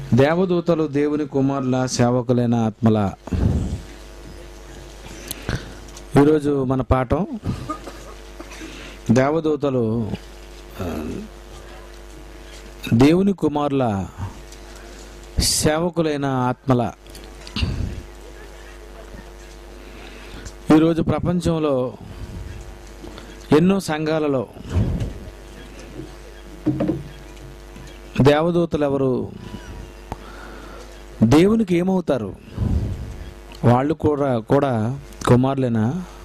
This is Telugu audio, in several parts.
దేవదూతలు దేవుని కుమారుల సేవకులైన ఆత్మల ఈరోజు మన పాఠం దేవదూతలు ఆ, దేవుని కుమారుల సేవకులైన ఆత్మల ఈరోజు ప్రపంచంలో ఎన్నో సంఘాలలో దేవదూతలు ఎవరు దేవునికి ఏమవుతారు వాళ్ళు కూడా కూడా కుమారులేనా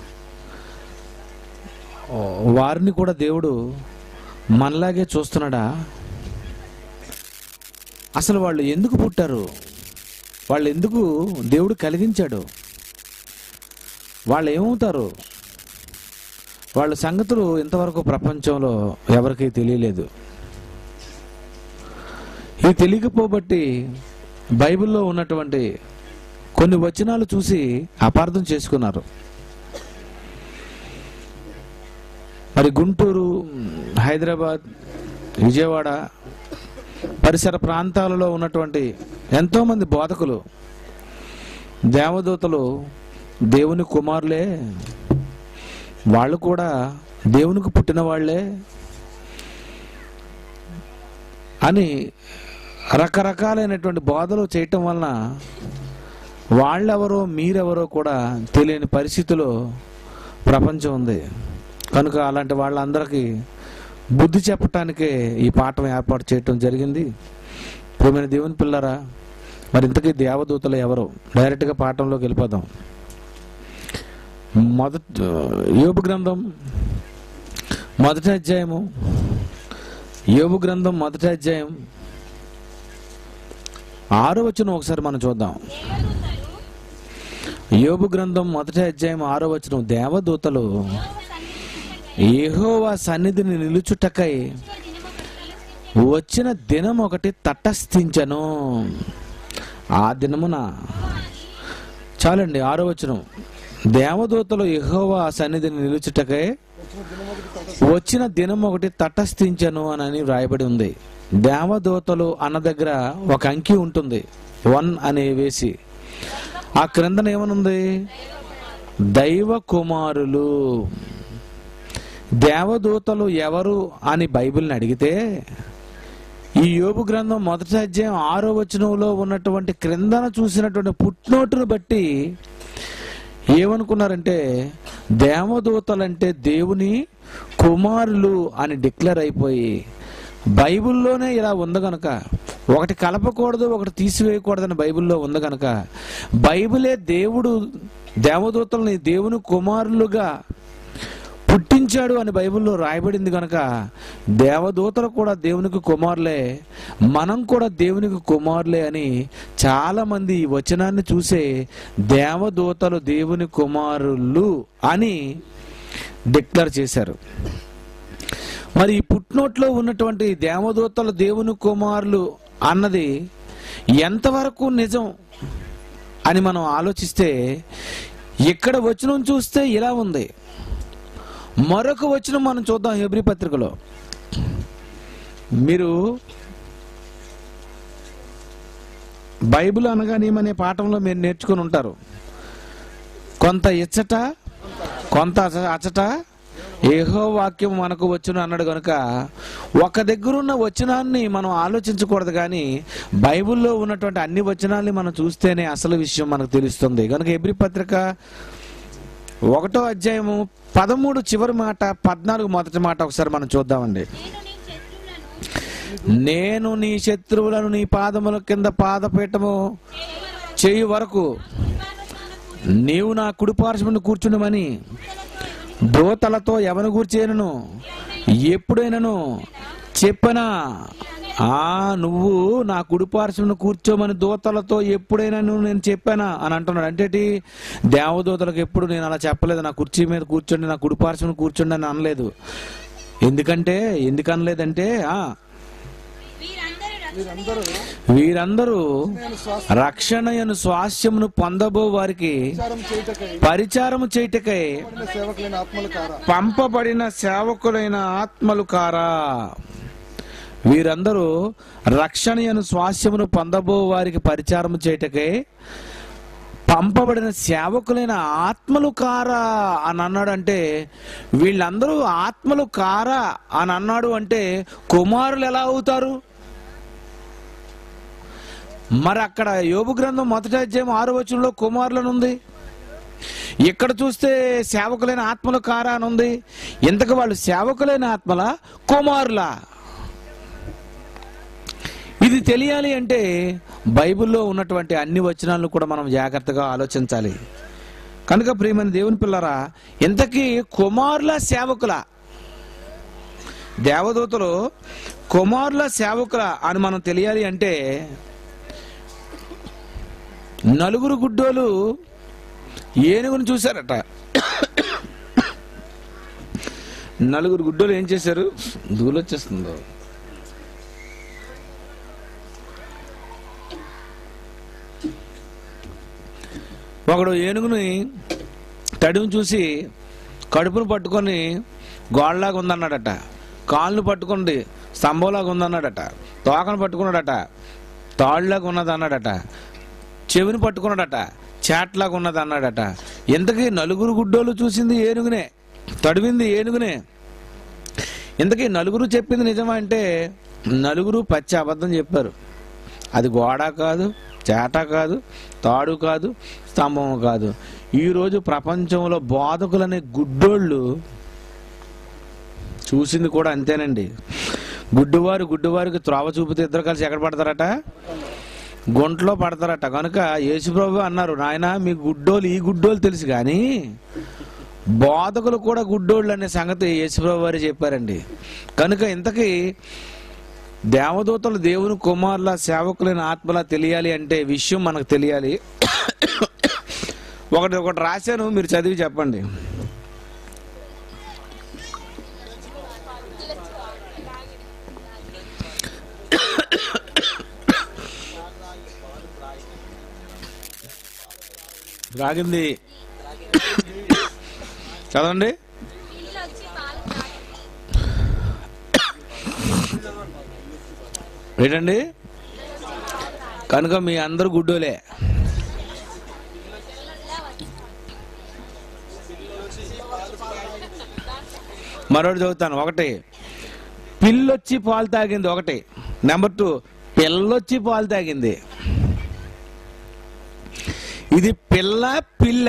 ఓ, వారిని కూడా దేవుడు మనలాగే చూస్తున్నాడా అసలు వాళ్ళు ఎందుకు పుట్టారు వాళ్ళు ఎందుకు దేవుడు కలిగించాడు వాళ్ళు ఏమవుతారు వాళ్ళ సంగతులు ఇంతవరకు ప్రపంచంలో ఎవరికీ తెలియలేదు ఇది తెలియకపోబట్టి బైబిల్లో ఉన్నటువంటి కొన్ని వచనాలు చూసి అపార్థం చేసుకున్నారు మరి గుంటూరు హైదరాబాద్ విజయవాడ పరిసర ప్రాంతాలలో ఉన్నటువంటి ఎంతోమంది బోధకులు దేవదూతలు దేవుని కుమారులే వాళ్ళు కూడా దేవునికి పుట్టిన వాళ్ళే అని రకరకాలైనటువంటి బోధలు చేయటం వలన వాళ్ళెవరో మీరెవరో కూడా తెలియని పరిస్థితిలో ప్రపంచం ఉంది కనుక అలాంటి వాళ్ళందరికీ బుద్ధి చెప్పటానికే ఈ పాఠం ఏర్పాటు చేయటం జరిగింది ప్రియమైన దేవుని పిల్లరా మరి ఇంతకీ దేవదూతలు ఎవరు డైరెక్ట్గా పాఠంలోకి వెళ్ళిపోదాం మొదట యోబు గ్రంథం మొదటి అధ్యాయము యోబు గ్రంథం మొదటి అధ్యాయం ఆరో వచనం ఒకసారి మనం చూద్దాం యోబు గ్రంథం మొదటి అధ్యాయం ఆరో వచనం దేవదూతలు యెహోవా సన్నిధిని నిలుచుటకై వచ్చిన దినం ఒకటి తటస్థించను ఆ దినమున చాలండి ఆరో వచనం దేవదూతలు యెహోవా సన్నిధిని నిలుచుటకై వచ్చిన దినం ఒకటి తటస్థించను అని వ్రాయబడి ఉంది దేవదూతలు అన్న దగ్గర ఒక అంకి ఉంటుంది వన్ అని వేసి ఆ క్రిందన ఏమనుంది దైవ కుమారులు దేవదూతలు ఎవరు అని బైబిల్ని అడిగితే ఈ యోబు గ్రంథం మొదటి అధ్యాయం ఆరో వచనంలో ఉన్నటువంటి క్రిందన చూసినటువంటి పుట్నోటును బట్టి ఏమనుకున్నారంటే దేవదూతలంటే దేవుని కుమారులు అని డిక్లేర్ అయిపోయి బైబిల్లోనే ఇలా ఉంది గనక ఒకటి కలపకూడదు ఒకటి తీసివేయకూడదని బైబిల్లో ఉంది గనక బైబిలే దేవుడు దేవదూతల్ని దేవుని కుమారులుగా పుట్టించాడు అని బైబిల్లో రాయబడింది కనుక దేవదూతలు కూడా దేవునికి కుమారులే మనం కూడా దేవునికి కుమారులే అని చాలా మంది ఈ వచనాన్ని చూసే దేవదూతలు దేవుని కుమారులు అని డిక్లేర్ చేశారు మరి ఈ పుట్నోట్లో ఉన్నటువంటి దేవదూతలు దేవుని కుమారులు అన్నది ఎంతవరకు నిజం అని మనం ఆలోచిస్తే ఇక్కడ వచనం చూస్తే ఇలా ఉంది మరొక వచనం మనం చూద్దాం హెబ్రి పత్రికలో మీరు బైబిల్ అనగానేమనే పాఠంలో మీరు నేర్చుకుని ఉంటారు కొంత ఇచ్చట కొంత అచ- అచట ఏహో వాక్యం మనకు వచ్చును అన్నాడు కనుక ఒక దగ్గర ఉన్న వచనాన్ని మనం ఆలోచించకూడదు కానీ బైబిల్లో ఉన్నటువంటి అన్ని వచనాల్ని మనం చూస్తేనే అసలు విషయం మనకు తెలుస్తుంది కనుక ఎబ్రి పత్రిక ఒకటో అధ్యాయము పదమూడు చివరి మాట పద్నాలుగు మొదటి మాట ఒకసారి మనం చూద్దామండి నేను నీ శత్రువులను నీ పాదముల కింద పాదపీఠము చేయు వరకు నీవు నా కుడిపార్శ్వమును కూర్చుండమని దోతలతో ఎవను కూర్చేయను ఎప్పుడైనాను చెప్పనా ఆ నువ్వు నా కుడిపార్శ్వను కూర్చోమని దూతలతో ఎప్పుడైనా నువ్వు నేను చెప్పానా అని అంటున్నాడు అంటే ఏంటి? దేవదూతలకు ఎప్పుడు నేను అలా చెప్పలేదు నా కుర్చీ మీద కూర్చోండి నా కుడిపార్శ్వను కూర్చోండి అని అనలేదు ఎందుకంటే ఎందుకు అనలేదంటే ఆ వీరందరూ వీరందరూ నేను శ్వాస రక్షణయను స్వాస్యమును పొందబో వారికి ప్రచారం చేయుటకై పరిచారము చేయుటకై పడిన సేవకులైన ఆత్మలు కారా పంపబడిన సేవకులైన ఆత్మలు కారా వీరందరూ రక్షణయను స్వాస్యమును పొందబో వారికి పరిచారము చేయటకే పంపబడిన సేవకులైన ఆత్మలు కారా అని అన్నాడంటే వీళ్ళందరూ ఆత్మలు కారా అని అన్నాడు అంటే కుమారులు ఎలా అవుతారు మరి అక్కడ యోబు గ్రంథం మొదటి అధ్యాయం ఆరు వచనంలో కుమారులను ఉంది ఇక్కడ చూస్తే సేవకులైన ఆత్మలు కారా అని ఉంది ఇంతకు వాళ్ళు సేవకులైన ఆత్మల కుమారులా ఇది తెలియాలి అంటే బైబిల్లో ఉన్నటువంటి అన్ని వచనాలను కూడా మనం జాగ్రత్తగా ఆలోచించాలి కనుక ప్రియమైన దేవుని పిల్లరా ఇంతకీ కుమారుల సేవకుల దేవదూతలు కుమారుల సేవకుల అని మనం తెలియాలి అంటే నలుగురు గుడ్డోలు ఏనుగును చూశారట నలుగురు గుడ్డోలు ఏం చేశారు దూలొచ్చేస్తుందో ఒకడు ఏనుగుని తడిని చూసి కడుపును పట్టుకొని గోడలాగా ఉందన్నాడట కాళ్ళు పట్టుకుంది స్తంభంలాగా ఉందన్నాడట తోకను పట్టుకున్నాడట తాళ్ళలాగా ఉన్నది అన్నాడట చెవిని పట్టుకున్నాడట చాట్లాగా ఉన్నది అన్నాడట ఇంతకీ నలుగురు గుడ్డోలు చూసింది ఏనుగునే తడివింది ఏనుగునే ఇంతకీ నలుగురు చెప్పింది నిజమా అంటే నలుగురు పచ్చి అబద్ధం చెప్పారు అది గోడ కాదు చేట కాదు తాడు కాదు స్తంభం కాదు ఈరోజు ప్రపంచంలో బోధకులనే గుడ్డోళ్ళు చూసింది కూడా అంతేనండి గుడ్డివారు గుడ్డివారికి త్రోవ చూపితే ఇద్దరు కలిసి ఎక్కడ పడతారట గుంటలో పడతారట కనుక యేసుప్రభు అన్నారు నాయన మీ గుడ్డోలు ఈ గుడ్డోలు తెలుసు కానీ బోధకులు కూడా గుడ్డోళ్ళు అనే సంగతి యేసుప్రభు వారు చెప్పారండి కనుక ఇంతకీ దేవదూతలు దేవుని కుమారుల సేవకులైన ఆత్మలా తెలియాలి అంటే విషయం మనకు తెలియాలి ఒకటి ఒకటి రాశాను మీరు చదివి చెప్పండి రాగింది చదవండి పిల్లొచ్చి పాలు తాగి ఏంటండి కనుక మీ అందరు గుడ్డోలే మరొకటి చదువుతాను ఒకటి పిల్లొచ్చి పాలు తాగింది ఒకటి నెంబర్ టూ పిల్లొచ్చి పాలు తాగింది ఇది పిల్ల పిల్ల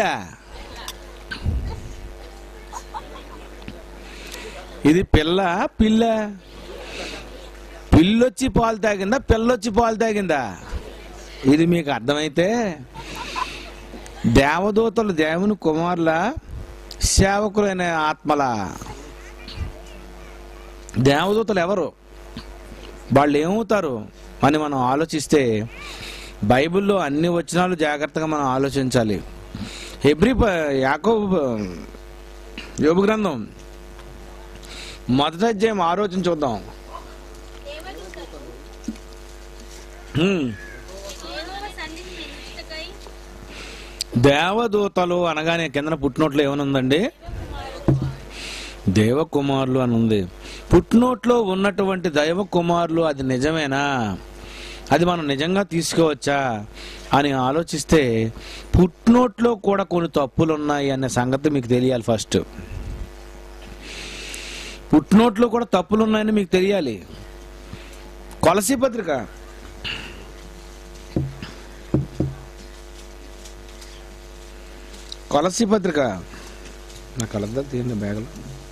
ఇది పిల్ల పిల్ల పిల్లొచ్చి పాలు తాగిందా పిల్లొచ్చి పాలు తాగిందా ఇది మీకు అర్థమైతే దేవదూతలు దేవుని కుమారుల సేవకులైన ఆత్మల దేవదూతలు ఎవరు వాళ్ళు ఏమవుతారు అని మనం ఆలోచిస్తే బైబిల్లో అన్ని వచనాలు జాగ్రత్తగా మనం ఆలోచించాలి హెబ్రి యాకోబు యోబు గ్రంథం మొదటి అధ్యాయం ఆలోచన చూద్దాం దేవదూతలు హ్మ్. యెహోవా సన్నిధిని నిలుచుటకై దేవదూతలు అనగానే కిందన పుట్టినోట్లో ఏమనుందండి దేవకుమారులు అని ఉంది పుట్టినోట్లో ఉన్నటువంటి దైవ కుమారులు అది నిజమేనా అది మనం నిజంగా తీసుకోవచ్చా అని ఆలోచిస్తే పుట్టినోట్లో కూడా కొన్ని తప్పులు ఉన్నాయి అనే సంగతి మీకు తెలియాలి ఫస్ట్ పుట్టినోట్లో కూడా తప్పులు ఉన్నాయని మీకు తెలియాలి కొలసి పత్రిక కొలసి పత్రిక నా కలద్దాలు తీయండి బ్యాగులో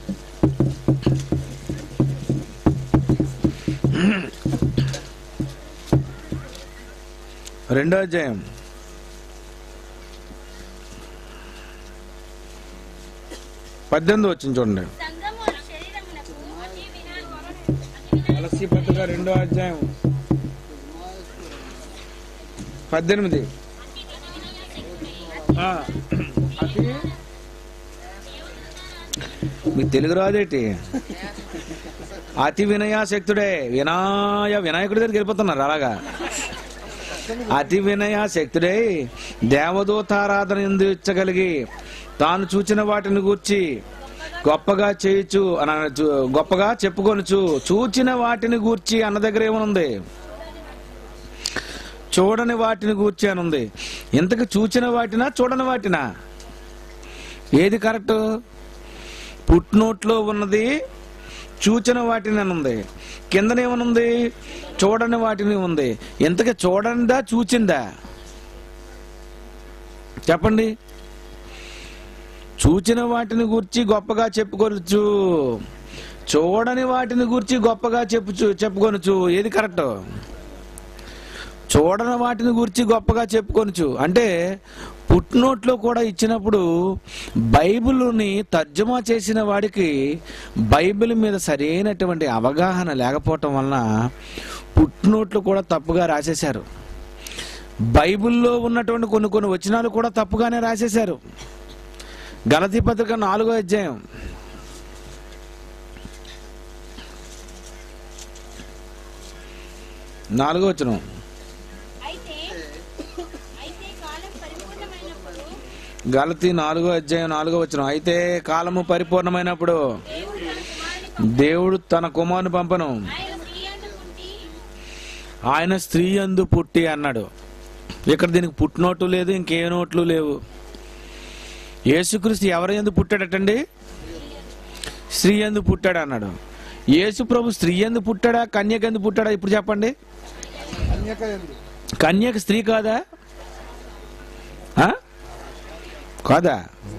రెండో అధ్యాయం పద్దెనిమిది వచ్చింది చూడండి సంఘము శరీరమునకు అతి వినా అతి వినా కొలసి పత్రిక రెండో అధ్యాయం పద్దెనిమిది ఆ, అతి మీకు తెలుగు రాదేటి అతి వినయాశక్తుడే వినాయ వినాయకుడి దగ్గరికి వెళ్ళిపోతున్నారు అలాగా అతి వినయాశక్తుడై దేవదూతారాధన ఎందు ఇచ్చగలిగి తాను చూచిన వాటిని గూర్చి గొప్పగా చేయొచ్చు అని అనొచ్చు. గొప్పగా చెప్పుకొనచ్చు చూచిన వాటిని గూర్చి అన్న దగ్గర ఏమనుంది చూడని వాటిని గూర్చి అని ఉంది ఇంతకు చూచిన వాటినా చూడని వాటినా ఏది కరెక్ట్ పుట్నోట్లో ఉన్నది చూచిన వాటిని అని ఉంది కిందనేమనుంది చూడని వాటిని ఉంది ఇంతకీ చూడందా చూచిందా చెప్పండి చూచిన వాటిని గురించి గొప్పగా చెప్పుకొనచ్చు చూడని వాటిని గురించి గొప్పగా చెప్పుచు చెప్పుకొనచ్చు ఏది కరెక్ట్ చూడని వాటిని గురించి గొప్పగా చెప్పుకొనచ్చు అంటే పుట్నోట్లో కూడా ఇచ్చినప్పుడు బైబిల్ని తర్జుమా చేసిన వాడికి బైబిల్ మీద సరైనటువంటి అవగాహన లేకపోవటం వలన పుట్నోట్లు కూడా తప్పుగా రాసేశారు బైబిల్లో ఉన్నటువంటి కొన్ని కొన్ని వచనాలు కూడా తప్పుగానే రాసేశారు గలతీ పత్రిక నాలుగో అధ్యాయం నాలుగో వచనం అయితే అయితే కాలం పరిపూర్ణమైనప్పుడు గలతీ నాలుగో అధ్యాయం నాలుగో వచనం అయితే కాలము పరిపూర్ణమైనప్పుడు దేవుడు తన కుమారుని దేవుడు తన కుమారుని పంపను ఆయన స్త్రీ అందుకుంటి ఆయన స్త్రీ అందు పుట్టి అన్నాడు ఇక్కడ దీనికి పుట్టినోటు లేదు ఇంకే నోట్లు లేవు యేసుక్రీస్తు ఎవరి ఎందు పుట్టాడటండి స్త్రీ ఎందు పుట్టాడు అన్నాడు యేసు ప్రభు స్త్రీ ఎందు పుట్టాడా కన్యక ఎందు పుట్టాడా ఇప్పుడు చెప్పండి కన్యక స్త్రీ కాదా ఆ? కాదా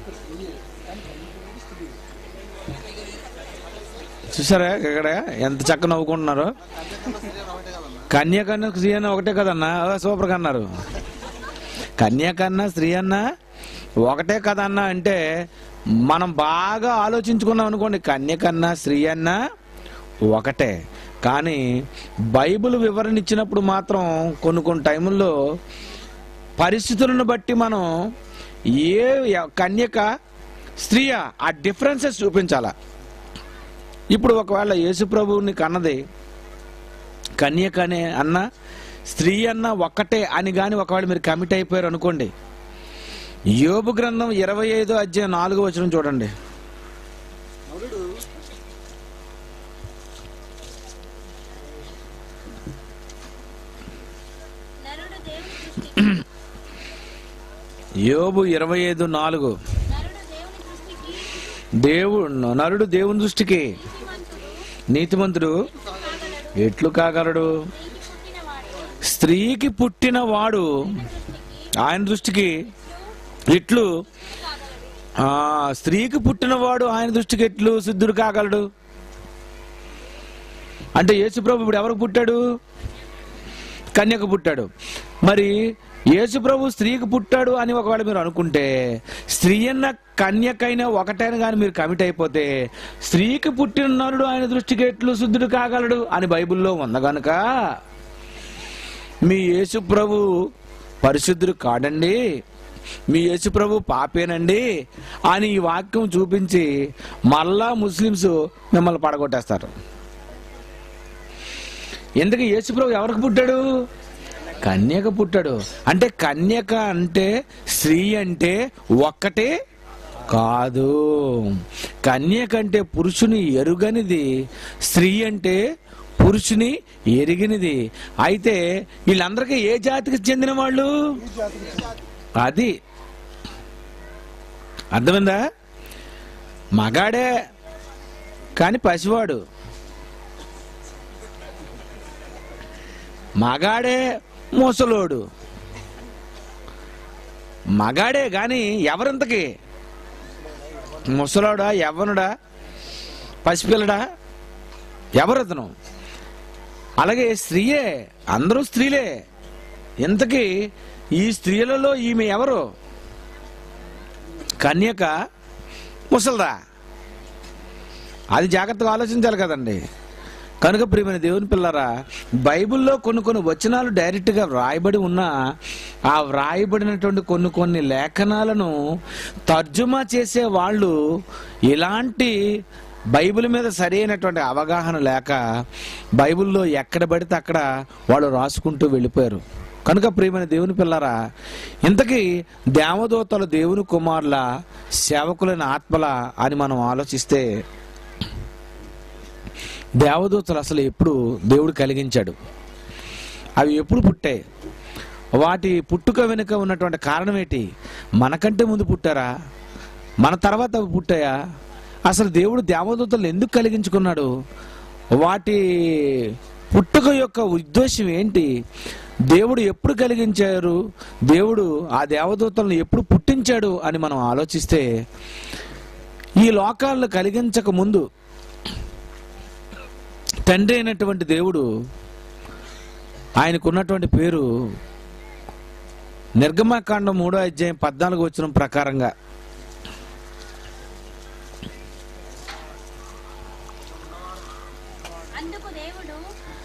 చూసారా ఇక్కడ ఎంత చక్క నవ్వుకుంటున్నారు కన్యకన్నా స్త్రీ అన్న ఒకటే కదన్నా ఓ, సూపర్ గా అన్నారు కన్యకన్నా స్త్రీ అన్న ఒకటే కదన్నా అంటే మనం బాగా ఆలోచించుకున్నాం అనుకోండి కన్యకన్నా స్త్రీ అన్న ఒకటే కానీ బైబిల్ వివరణ ఇచ్చినప్పుడు మాత్రం కొన్ని కొన్ని టైముల్లో పరిస్థితులను బట్టి మనం ఏ కన్యక స్త్రీయా ఆ డిఫరెన్సెస్ చూపించాలా ఇప్పుడు ఒకవేళ యేసుప్రభువుని కన్నది కన్యక అనే అన్న స్త్రీ అన్న ఒక్కటే అని గాని ఒకవేళ మీరు కమిట్ అయిపోయారు అనుకోండి యోబు గ్రంథం ఇరవై ఐదో అధ్యాయం నాలుగో వచనం చూడండి నరుడు దేవుని దృష్టికి యోబు ఇరవై ఐదు నాలుగు నరుడు దేవుని దృష్టికి దేవుడు నరుడు దేవుని దృష్టికి నీతిమంతుడు నీతిమంతుడు కాగలడు ఎట్లు కాగలడు స్త్రీకి పుట్టిన వాడు స్త్రీకి పుట్టిన వాడు ఆయన దృష్టికి ఇట్లు ఆ స్త్రీకి పుట్టినవాడు ఆయన దృష్టికి ఎట్లు సిద్ధుడు కాగలడు అంటే యేసుప్రభు ఇప్పుడు ఎవరికి పుట్టాడు కన్యకు పుట్టాడు మరి యేసుప్రభు స్త్రీకి పుట్టాడు అని ఒకవేళ మీరు అనుకుంటే స్త్రీ అన్న కన్యకైనా ఒకటైన కానీ మీరు కమిట్ అయిపోతే స్త్రీకి పుట్టిన నరుడు ఆయన దృష్టికి ఎట్లు శుద్ధుడు కాగలడు అని బైబిల్లో ఉంది గనుక మీ యేసు ప్రభు పరిశుద్ధుడు కాడండి మీ యేసు ప్రభు పాపేనండి అని ఈ వాక్యం చూపించి మళ్ళా ముస్లిమ్స్ మిమ్మల్ని పడగొట్టేస్తారు ఎందుకు యేసు ప్రభు ఎవరికి పుట్టాడు కన్యక పుట్టాడు అంటే కన్యక అంటే స్త్రీ అంటే ఒక్కటే కాదు కన్యక అంటే పురుషుని ఎరుగనిది స్త్రీ అంటే పురుషుని ఎరిగినది అయితే వీళ్ళందరికీ ఏ జాతికి చెందిన వాళ్ళు అది అర్థమైందా మగాడే కానీ పసివాడు మగాడే ముసలోడు మగాడే గాని ఎవరింతకి ముసలోడా యవ్వనుడా పసిపిల్లడా ఎవరతను అలాగే స్త్రీయే అందరూ స్త్రీలే ఇంతకీ ఈ స్త్రీలలో ఈమె ఎవరు కన్యక ముసల్దా అది జాగ్రత్తగా ఆలోచించాలి కదండి కనుక ప్రియమైన దేవుని పిల్లరా బైబిల్లో కొన్ని కొన్ని వచనాలు డైరెక్ట్గా వ్రాయబడి ఉన్నా ఆ వ్రాయబడినటువంటి కొన్ని కొన్ని లేఖనాలను తర్జుమా చేసే వాళ్ళు ఇలాంటి బైబిల్ మీద సరైనటువంటి అవగాహన లేక బైబిల్లో ఎక్కడ పడితే అక్కడ వాళ్ళు రాసుకుంటూ వెళ్ళిపోయారు కనుక ప్రియమైన దేవుని పిల్లరా ఇంతకీ దేవదూతలు దేవుని కుమారుల సేవకులైన ఆత్మల అని మనం ఆలోచిస్తే దేవదూతలు అసలు ఎప్పుడు దేవుడు కలిగించాడు అవి ఎప్పుడు పుట్టాయి వాటి పుట్టుక వెనుక ఉన్నటువంటి కారణం ఏంటి మనకంటే ముందు పుట్టారా మన తర్వాత అవి పుట్టాయా అసలు దేవుడు దేవదూతలు ఎందుకు కలిగించుకున్నాడు వాటి పుట్టుక యొక్క ఉద్దేశం ఏంటి దేవుడు ఎప్పుడు కలిగించారు దేవుడు ఆ దేవదూతలను ఎప్పుడు పుట్టించాడు అని మనం ఆలోచిస్తే ఈ లోకాలను కలిగించక ముందు తండ్రి అయినటువంటి దేవుడు ఆయనకున్నటువంటి పేరు నిర్గమాకాండం మూడో అధ్యాయం పద్నాలుగు వచ్చిన ప్రకారంగా అందుకు దేవుడు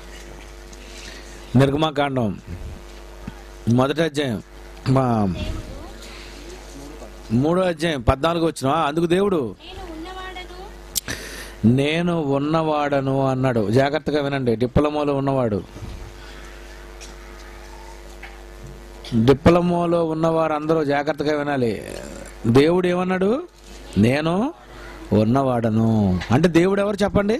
నిర్గమాకాండం మొదటి అధ్యాయం మా దేవుడు మూడో అధ్యాయం పద్నాలుగు వచ్చిన అందుకు దేవుడు నేను ఉన్నవాడను నేను ఉన్నవాడను అన్నాడు జాగ్రత్తగా వినండి డిప్లొమాలో ఉన్నవాడు డిప్లొమాలో ఉన్నవారు అందరూ జాగ్రత్తగా వినాలి దేవుడు ఏమన్నాడు నేను ఉన్నవాడను అంటే దేవుడు ఎవరు చెప్పండి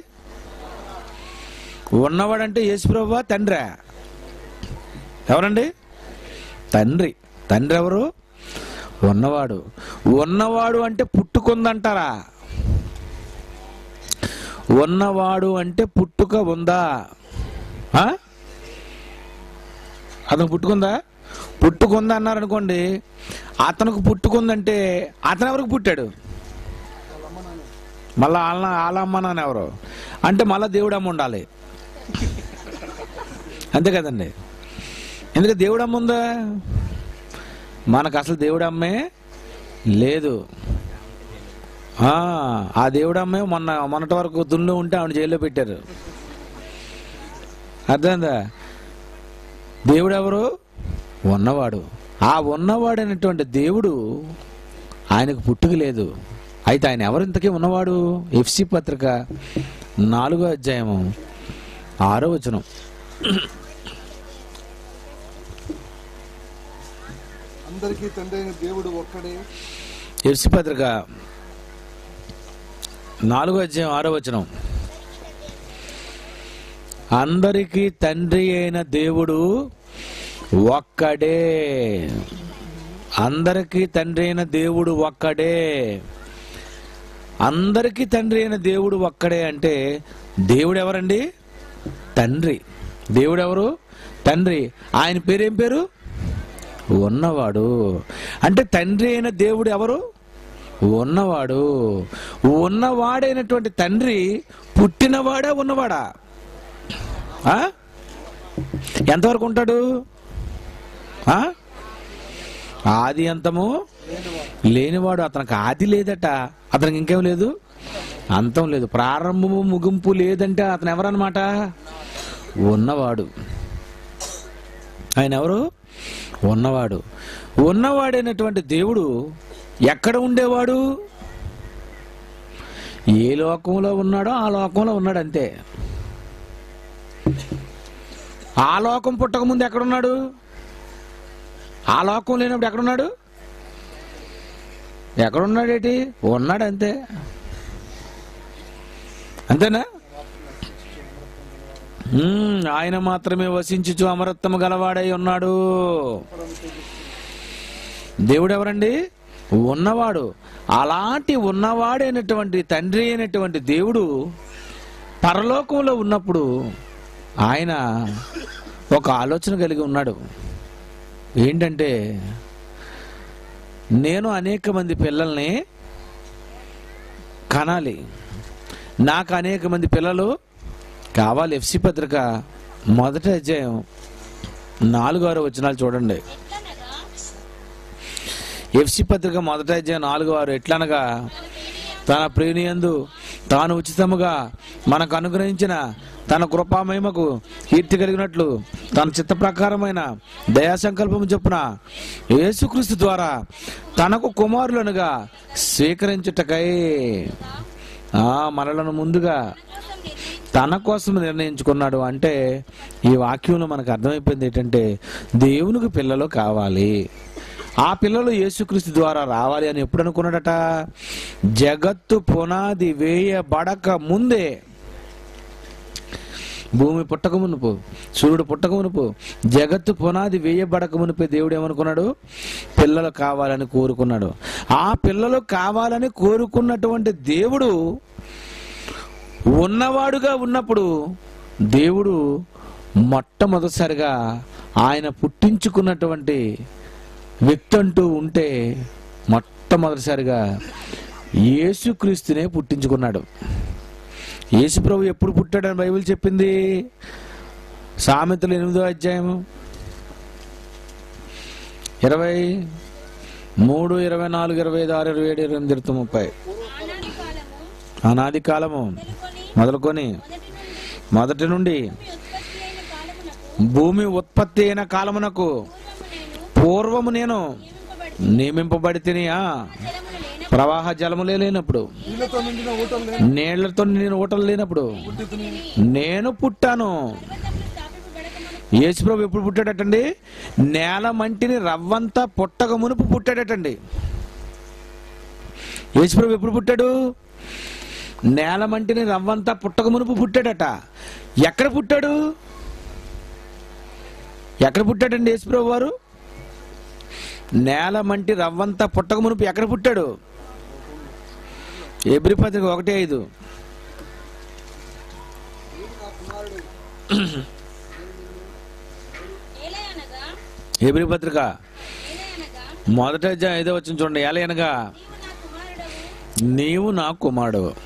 ఉన్నవాడంటే యేసుప్రభు తండ్రా ఎవరండి తండ్రి తండ్రి ఎవరు ఉన్నవాడు ఉన్నవాడు అంటే పుట్టుకుందంటారా ఉన్నవాడు అంటే పుట్టుక ఉందా ఆ? అతను పుట్టుకుందా పుట్టుకుందా అన్నారు అనుకోండి అతనికి పుట్టుకుందంటే అతను ఎవరికి పుట్టాడు మళ్ళా వాళ్ళ వాళ్ళ అమ్మ నాన్న ఎవరు అంటే మళ్ళా దేవుడు అమ్మ ఉండాలి అంతే కదండి ఎందుకంటే దేవుడు అమ్మ ఉందా మనకు అసలు దేవుడు అమ్మే లేదు ఆ, ఆ దేవుడు అమ్మే మొన్న మొన్నటి వరకు దున్ను ఉంటే ఆవిడ జైల్లో పెట్టారు అర్థమైందా దేవుడు ఎవరు ఉన్నవాడు ఆ ఉన్నవాడైనటువంటి దేవుడు ఆయనకు పుట్టుక లేదు అయితే ఆయన ఎవరు ఇంతకీ ఉన్నవాడు ఎఫ్సి పత్రిక నాలుగో అధ్యాయము ఆరో వచనం అందరికీ తండ్రి అయిన దేవుడు ఒక్కడే ఎఫ్సి పత్రిక నాలుగో అధ్యాయం ఆరో వచనం అందరికీ తండ్రి అయిన దేవుడు ఒక్కడే అందరికీ తండ్రి అయిన దేవుడు ఒక్కడే అందరికీ తండ్రి అయిన దేవుడు ఒక్కడే అంటే దేవుడు ఎవరండి తండ్రి దేవుడు ఎవరు తండ్రి ఆయన పేరేం పేరు ఉన్నవాడు అంటే తండ్రి అయిన దేవుడు ఎవరు ఉన్నవాడు ఉన్నవాడైనటువంటి తండ్రి పుట్టినవాడా ఉన్నవాడా ఆ? ఎంతవరకు ఉంటాడు ఆ? ఆది అంతము లేనివాడు అతనికి ఆది లేదట అతనికి ఇంకేం లేదు అంతం లేదు ప్రారంభము ముగింపు లేదంటే అతను ఎవరన్నమాట ఉన్నవాడు ఆయన ఎవరు ఉన్నవాడు ఉన్నవాడైనటువంటి దేవుడు ఎక్కడ ఉండేవాడు ఏ లోకంలో ఉన్నాడో ఆ లోకంలో ఉన్నాడు అంతే ఆ లోకం పుట్టక ముందు ఎక్కడున్నాడు ఆ లోకం లేనప్పుడు ఎక్కడున్నాడు ఎక్కడున్నాడేటి ఉన్నాడు అంతే అంతేనా ఉమ్, ఆయన మాత్రమే వసించుచు అమరత్వము గలవాడై ఉన్నాడు దేవుడు ఎవరండి ఉన్నవాడు అలాంటి ఉన్నవాడైనటువంటి తండ్రి అయినటువంటి దేవుడు పరలోకంలో ఉన్నప్పుడు ఆయన ఒక ఆలోచన కలిగి ఉన్నాడు ఏంటంటే నేను అనేక మంది పిల్లల్ని కనాలి నాకు అనేక మంది పిల్లలు కావాలి ఎఫ్సి పత్రిక మొదటి అధ్యాయం నాలుగు ఆరు వచనాలు చూడండి ఎట్లనగా ఎఫ్సి పత్రిక మొదటి అధ్యాయం నాలుగు ఆరు ఎట్లనగా తన ప్రేణియందు తాను ఉచితముగా మనకు అనుగ్రహించిన తన కృపామహిమకు కీర్తి కలిగినట్లు తన చిత్త ప్రకారమైన దయా సంకల్పము చొప్పున యేసుక్రీస్తు ద్వారా తనకు కుమారులనుగా స్వీకరించుటకై ఆ మనలను ముందుగా కోసం నిర్ణయించి తన కోసం నిర్ణయించుకున్నాడు అంటే ఈ వాక్యంలో మనకు అర్థమైపోయింది ఏంటంటే దేవునికి పిల్లలు కావాలి ఆ పిల్లలు యేసుక్రీస్తు ద్వారా రావాలి అని ఎప్పుడు అనుకున్నాడట జగత్తు పునాది వేయబడక ముందే భూమి పుట్టక మునుపు సూర్యుడు పుట్టక మునుపు జగత్తు పునాది వేయబడక మునిపే దేవుడు ఏమనుకున్నాడు పిల్లలు కావాలని కోరుకున్నాడు ఆ పిల్లలు కావాలని కోరుకున్నటువంటి దేవుడు ఉన్నవాడుగా ఉన్నప్పుడు దేవుడు మొట్టమొదటిసారిగా ఆయన పుట్టించుకున్నటువంటి వ్యక్తి అంటూ ఉంటే మొట్టమొదటిసారిగా యేసుక్రీస్తునే పుట్టించుకున్నాడు యేసు ప్రభు ఎప్పుడు పుట్టాడని బైబిల్ చెప్పింది సామెతలు ఎనిమిదో అధ్యాయము ఇరవై మూడు ఇరవై నాలుగు ఇరవై ఐదు ఆరు ఇరవై ఏడు ఇరవై ఎనిమిది ఇరవై ముప్పై ఆనాటి కాలము అనాది కాలము మొదలుకొని మొదలుకొని మొదటి నుండి మొదటి నుండి భూమి ఉత్పత్తి అయిన కాలమునకు భూమి ఉత్పత్తి అయిన కాలమునకు పూర్వము నేను పూర్వము నేను నియమింపబడి నియమింపబడి తినియా జలములు లేన ప్రవాహ జలములే లేనప్పుడు నీళ్ళతో నిండిన ఊటలు లేని నీళ్లతో నేను ఊటలు లేనప్పుడు పుట్టితిని నేను పుట్టాను పర్వతములు స్థాపింపబడక యేసుప్రభు ఎప్పుడు పుట్టాడటండి నేల మంటిని రవ్వంతా పుట్టక మునుపు పుట్టాడటండి యేసుప్రభు ఎప్పుడు పుట్టాడు నేల మంటిని రవ్వంతా పుట్టక మునుపు పుట్టాడట ఎక్కడ పుట్టాడు ఎక్కడ పుట్టాడండి యేసుప్రభు వారు నేల మంటి రవ్వంతా పుట్టక మునుపు ఎక్కడ పుట్టాడు ఎబ్రి పత్రిక ఒకటి ఐదు ఏలే అనగా ఎబ్రి పత్రిక ఏలే అనగా మొదట అధ్యాయం ఐదో వచ్చిన చూడండి ఎలా అనగా నీవు నా కుమారుడవు నీవు నా కుమారుడు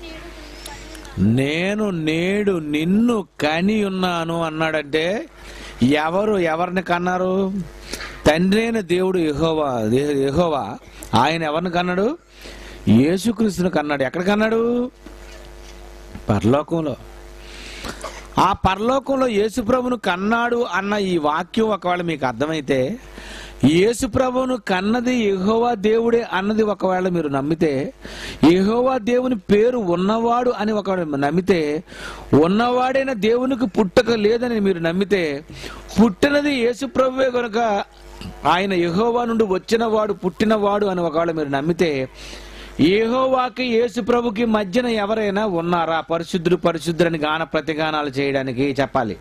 నేను నేడు నిన్ను కని ఉన్నాను. నేను నేడు నిన్ను కని ఉన్నాను అన్నాడంటే ఎవరు ఎవరిని కన్నారు తండ్రి అయిన దేవుడు యెహోవా దే- యెహోవా ఆయన ఎవరిని కన్నాడు యేసుక్రీస్తుని కన్నాడు ఎక్కడ కన్నాడు పరలోకంలో ఆ పరలోకంలో యేసుప్రభును కన్నాడు అన్న ఈ వాక్యం ఒకవేళ మీకు అర్థమైతే యేసుప్రభును కన్నది యెహోవా దేవుడే అన్నది ఒకవేళ మీరు నమ్మితే యెహోవా దేవుని పేరు ఉన్నవాడు అని ఒకవేళ నమ్మితే ఉన్నవాడైన దేవునికి పుట్టక లేదని మీరు నమ్మితే పుట్టినది యేసుప్రభువే కనుక ఆయన యెహోవా నుండి వచ్చినవాడు పుట్టినవాడు అని ఒకవేళ మీరు నమ్మితే యెహోవాకి యేసు ప్రభుకి మధ్యన ఎవరైనా ఉన్నారా పరిశుద్ధుడు పరిశుద్ధులని గాన ప్రతిగానాలు చేయడానికి చెప్పాలి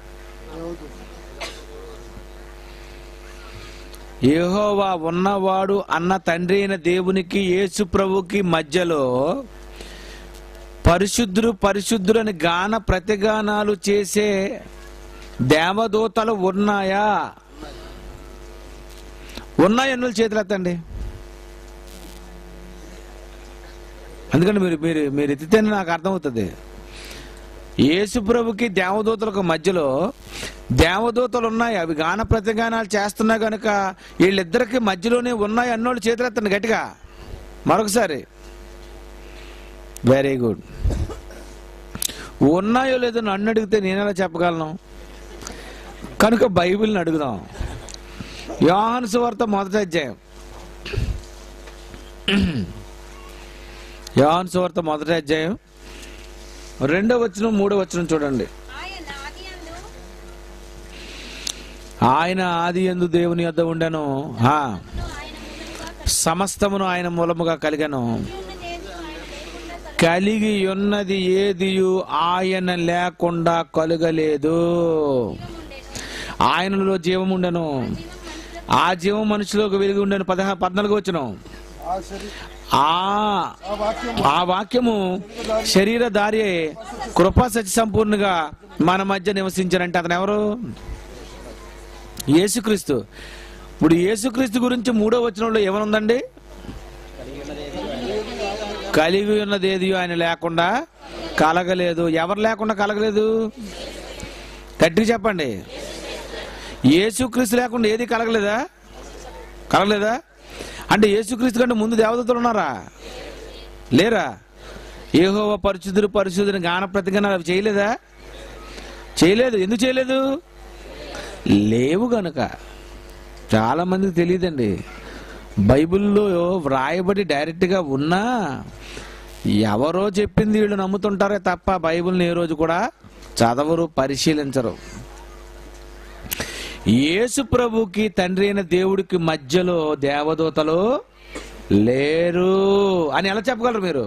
యెహోవా ఉన్నవాడు అన్న తండ్రి అయిన దేవునికి యేసు ప్రభుకి మధ్యలో పరిశుద్ధుడు పరిశుద్ధులని గాన ప్రతిగానాలు చేసే దేవదూతలు ఉన్నాయా ఉన్నాయన్నుల చేతులు ఎత్తండి అందుకని మీరు మీరు మీరు ఎత్తితేనే నాకు అర్థమవుతుంది యేసు ప్రభుకి దేవదూతలకు మధ్యలో దేవదూతలు ఉన్నాయి అవి గాన ప్రతిగానాలు చేస్తున్నా గనుక వీళ్ళిద్దరికి మధ్యలోనే ఉన్నాయి అన్నోళ్ళు చేతులెత్తండి గట్టిగా మరొకసారి వెరీ గుడ్ ఉన్నాయో లేదో నన్ను అడిగితే నేను ఎలా చెప్పగలను కనుక బైబిల్ని అడుగుదాం యోహాను సువార్త మొదటి అధ్యాయం యోహాను సువార్త మొదటి అధ్యాయం రెండో వచనం మూడో వచనం చూడండి ఆయన ఆదియందు ఆయన ఆది ఎందు దేవుని యొద్ద ఉండెను ఆ, ఆయన మూలముగా సమస్తమును ఆయన మూలముగా కలిగను కలిగి ఉన్నది ఏది ఆయన కలిగి ఉన్నది ఏదియు ఆయన లేకుండా లేకుండా కలుగలేదు ఆయనలో జీవం ఉండెను ఆ జీవం మనుషులకు వెలిగి ఉండెను పదహా పద్నాలుగు వచ్చును ఆ శరీ ఆ ఆ వాక్యం ఆ వాక్యము శరీరధారి అయి కృపా సత్య సంపూర్ణగా మన మధ్య నివసించారంటే అతను ఎవరు యేసుక్రీస్తు ఇప్పుడు యేసుక్రీస్తు గురించి మూడో వచనంలో ఏమనుందండి కలిగి ఉన్నది ఏది ఆయన లేకుండా కలగలేదు ఎవరు లేకుండా కలగలేదు గట్టిగా చెప్పండి యేసుక్రీస్తు లేకుండా ఏది కలగలేదా కలగలేదా అంటే యేసుక్రీస్తు కంటే ముందు దేవదూతలు ఉన్నారా లేరా ఏహోవ పరిశుద్ధుడు పరిశుద్ధుని గాన ప్రతిగానాలు అవి చేయలేదా చేయలేదు ఎందుకు చేయలేదు లేవు గనుక చాలా మందికి తెలియదండి బైబిల్లో వ్రాయబడి డైరెక్ట్గా ఉన్నా ఎవరో చెప్పింది వీళ్ళు నమ్ముతుంటారే తప్ప బైబిల్ని ఏ రోజు కూడా చదవరు పరిశీలించరు యేసు ప్రభుకి తండ్రి అయిన దేవుడికి మధ్యలో దేవదూతలు లేరు అని ఎలా చెప్పగలరు మీరు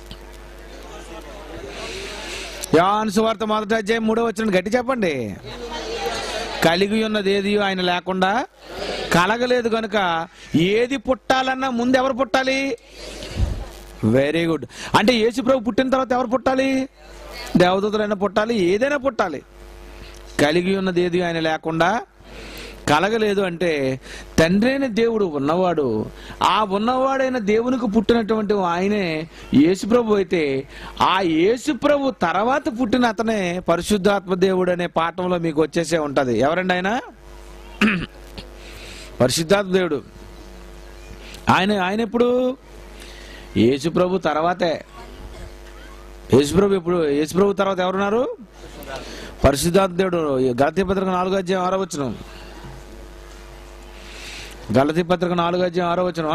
యోహాను సువార్త మొదటి అధ్యాయం మూడో వచ్చిన గట్టి చెప్పండి కలిగి ఉన్నది ఏది ఆయన లేకుండా కలగలేదు కనుక ఏది పుట్టాలన్నా ముందు ఎవరు పుట్టాలి వెరీ గుడ్ అంటే యేసు ప్రభు పుట్టిన తర్వాత ఎవరు పుట్టాలి దేవదూతలైనా పుట్టాలి ఏదైనా పుట్టాలి కలిగి ఉన్నది ఏది ఆయన లేకుండా కలగలేదు అంటే తండ్రి అయిన దేవుడు ఉన్నవాడు ఆ ఉన్నవాడైన దేవునికి పుట్టినటువంటి ఆయనే యేసుప్రభు అయితే ఆ యేసుప్రభు తర్వాత పుట్టిన అతనే పరిశుద్ధాత్మ దేవుడు అనే పాఠంలో మీకు వచ్చేసే ఉంటది ఎవరండి ఆయన పరిశుద్ధాత్మ దేవుడు ఆయన ఆయన ఎప్పుడు యేసుప్రభు తర్వాతే యేసుప్రభు ఎప్పుడు యేసుప్రభు తర్వాత ఎవరున్నారు పరిశుద్ధాత్మ దేవుడు గలతీ పత్రిక నాలుగో అధ్యాయం ఆరో వచ్చిన గలతీ పత్రిక నాలుగో అధ్యాయం ఆరో వచ్చిన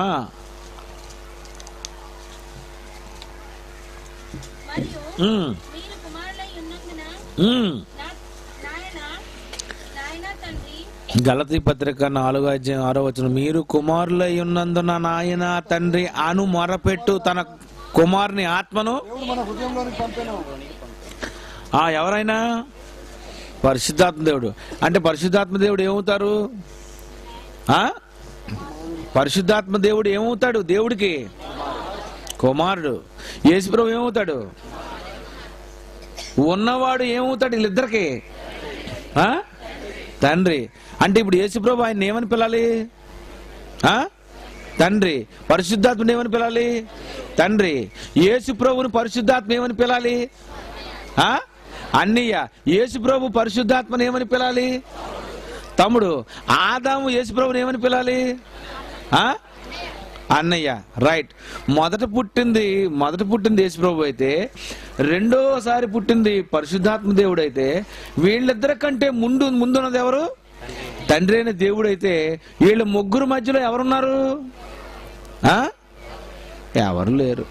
మరియు మీరు కుమారులై ఉన్నందున నా నాయన నాయన తండ్రి గలతీ పత్రిక నాలుగో అధ్యాయం ఆరో వచ్చిన మీరు కుమారులై ఉన్నందున నాయన తండ్రి అను మొరపెట్టు తన కుమారుని ఆత్మను దేవుడు మన హృదయంలోనికి పంపాను ఆ ఎవరైనా పరిశుద్ధాత్మ దేవుడు అంటే పరిశుద్ధాత్మ దేవుడు ఏమవుతారు ఆ పరిశుద్ధాత్మ దేవుడు ఏమవుతాడు దేవుడికి కుమారుడు యేసుప్రభు ఏమవుతాడు ఉన్నవాడు ఏమవుతాడు వీళ్ళిద్దరికి ఆ? తండ్రి అంటే ఇప్పుడు యేసుప్రభు ఆయన ఏమని పిలాలి ఆ? తండ్రి పరిశుద్ధాత్మని ఏమని పిలాలి తండ్రి యేసుప్రభుని పరిశుద్ధాత్మ ఏమని పిలాలి ఆ? అన్నయ్య యేసుప్రభు పరిశుద్ధాత్మని ఏమని పిలాలి తమ్ముడు ఆదాము యేసుప్రభుని ఏమని పిలాలి ఆ? అన్నయ్య రైట్ మొదట పుట్టింది మొదట పుట్టింది యేసుప్రభు అయితే రెండోసారి పుట్టింది పరిశుద్ధాత్మ దేవుడు అయితే వీళ్ళిద్దరి కంటే ముందు ముందున్నది ఎవరు తండ్రి అయిన దేవుడు అయితే వీళ్ళ ముగ్గురు మధ్యలో ఎవరున్నారు ఆ? ఎవరు లేరు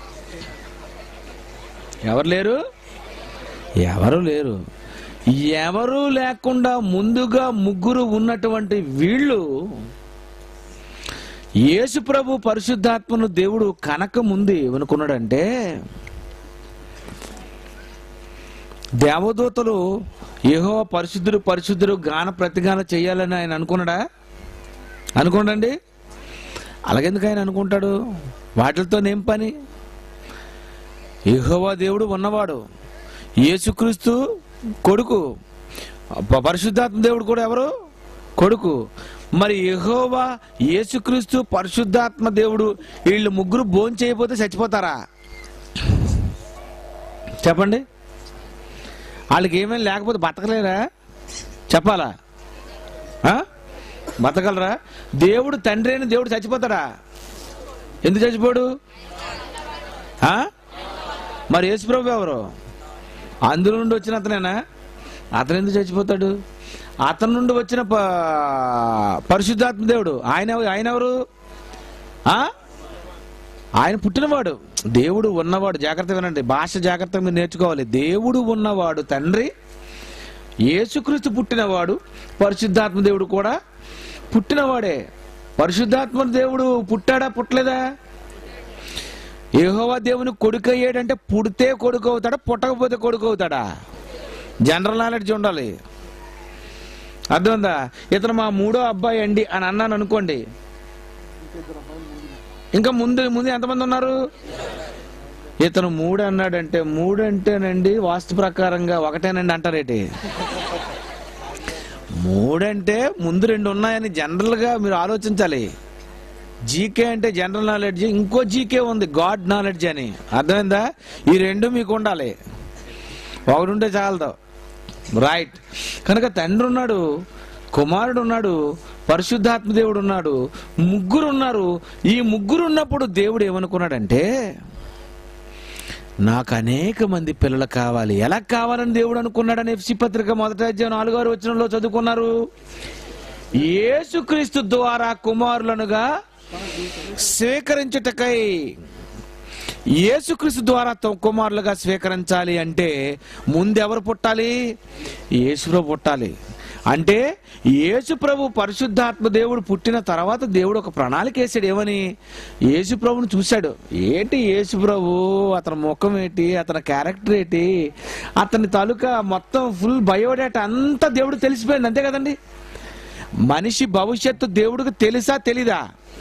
ఎవరు లేరు ఎవరు లేరు ఎవరు లేకుండా ముందుగా ముగ్గురు ఉన్నటువంటి వీళ్ళు యేసు ప్రభు పరిశుద్ధాత్మను దేవుడు కనక ముందు ఏమనుకున్నాడంటే దేవదూతలు ఏహో పరిశుద్ధుడు పరిశుద్ధుడు గాన ప్రతిగాన చేయాలని ఆయన అనుకున్నాడా అనుకోండి అలాగెందుకు ఆయన అనుకుంటాడు వాటితో ఏం పని యెహోవా దేవుడు ఉన్నవాడు యేసుక్రీస్తు కొడుకు ప- పరిశుద్ధాత్మ దేవుడు కూడా ఎవరు కొడుకు మరి యెహోవా యేసుక్రీస్తు పరిశుద్ధాత్మ దేవుడు వీళ్ళు ముగ్గురు భోజనం చేయకపోతే చచ్చిపోతారా చెప్పండి వాళ్ళకి ఏమైనా లేకపోతే బతకలేరా చెప్పాలా ఆ? బతకలరా దేవుడు తండ్రి అయిన దేవుడు చచ్చిపోతాడా ఎందుకు చచ్చిపోడు ఆ? మరి యేసుప్రభు ఎవరు అందులో నుండి వచ్చిన అతనేనా అతను ఎందుకు చచ్చిపోతాడు అతని నుండి వచ్చిన ప- పరిశుద్ధాత్మ దేవుడు ఆయన ఎవ- ఆయన ఎవరు ఆ? ఆయన పుట్టినవాడు దేవుడు ఉన్నవాడు జాగ్రత్త వినండి భాష జాగ్రత్తగా మీరు నేర్చుకోవాలి దేవుడు ఉన్నవాడు తండ్రి యేసుక్రీస్తు పుట్టినవాడు పరిశుద్ధాత్మ దేవుడు కూడా పుట్టినవాడే పరిశుద్ధాత్మ దేవుడు పుట్టాడా పుట్టలేదా యెహోవా దేవుని కొడుకు అయ్యాడంటే పుడితే కొడుకు అవుతాడా పుట్టకపోతే కొడుకు అవుతాడా జనరల్ నాలెడ్జ్ ఉండాలి అర్థమైందా ఇతను మా మూడో అబ్బాయి అండి అని అన్నాను అనుకోండి ఇంకా ముందు ముందు ఎంతమంది ఉన్నారు ఇతను మూడు అన్నాడంటే మూడు అంటేనండి వాస్తు ప్రకారంగా ఒకటేనండి అంటారేటి మూడంటే ముందు రెండు ఉన్నాయని జనరల్ గా మీరు ఆలోచించాలి జీకే అంటే జనరల్ నాలెడ్జ్ ఇంకో జీకే ఉంది గాడ్ నాలెడ్జ్ అని అర్థమైందా ఈ రెండు మీకు ఉండాలి ఒకటి ఉంటే చాలదు రైట్ కనుక తండ్రి ఉన్నాడు కుమారుడు ఉన్నాడు పరిశుద్ధాత్మ దేవుడు ఉన్నాడు ముగ్గురు ఉన్నారు ఈ ముగ్గురు ఉన్నప్పుడు దేవుడు ఏమనుకున్నాడంటే నాకు అనేక మంది పిల్లలు కావాలి ఎలా కావాలని దేవుడు అనుకున్నాడని ఎఫ్సి పత్రిక మొదటి అధ్యాయం నాలుగో వచనంలో చదువుకున్నారు యేసుక్రీస్తు ద్వారా కుమారులనుగా స్వీకరించుటకై యేసుక్రీస్తు ద్వారా తమ కుమారులుగా స్వీకరించాలి అంటే ముందెవరు పుట్టాలి యేసుప్రభు పుట్టాలి అంటే యేసుప్రభు పరిశుద్ధాత్మ దేవుడు పుట్టిన తర్వాత దేవుడు ఒక ప్రణాళిక వేసాడు ఏమని యేసుప్రభుని చూశాడు ఏంటి యేసుప్రభు అతని ముఖం ఏంటి అతని క్యారెక్టర్ ఏంటి అతని తాలూకా మొత్తం ఫుల్ బయోడేటా అంతా దేవుడు తెలిసిపోయింది అంతే కదండి మనిషి భవిష్యత్తు దేవుడికి తెలుసా తెలీదా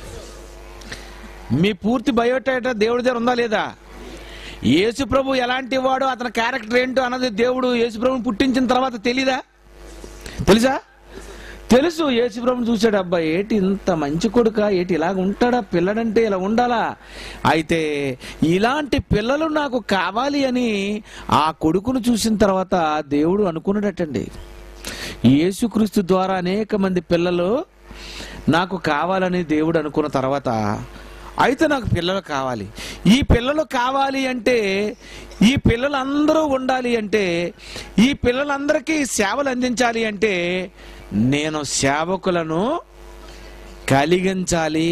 మీ పూర్తి బయోడేటా దేవుడి దగ్గర ఉందా లేదా యేసుప్రభు ఎలాంటి వాడు అతని క్యారెక్టర్ ఏంటో అన్నది దేవుడు యేసుప్రభుని పుట్టించిన తర్వాత తెలీదా తెలుసా తెలుసు యేసుప్రభుని చూశాడు అబ్బా ఏటి ఇంత మంచి కొడుక ఏటి ఇలాగ ఉంటాడా పిల్లడంటే ఇలా ఉండాలా అయితే ఇలాంటి పిల్లలు నాకు కావాలి అని ఆ కొడుకును చూసిన తర్వాత దేవుడు అనుకున్నాడటండి యేసుక్రీస్తు ద్వారా అనేక మంది పిల్లలు నాకు కావాలని దేవుడు అనుకున్న తర్వాత అయితే నాకు పిల్లలు కావాలి ఈ పిల్లలు కావాలి అంటే ఈ పిల్లలందరూ ఉండాలి అంటే ఈ పిల్లలందరికీ సేవలు అందించాలి అంటే నేను సేవకులను కలిగించాలి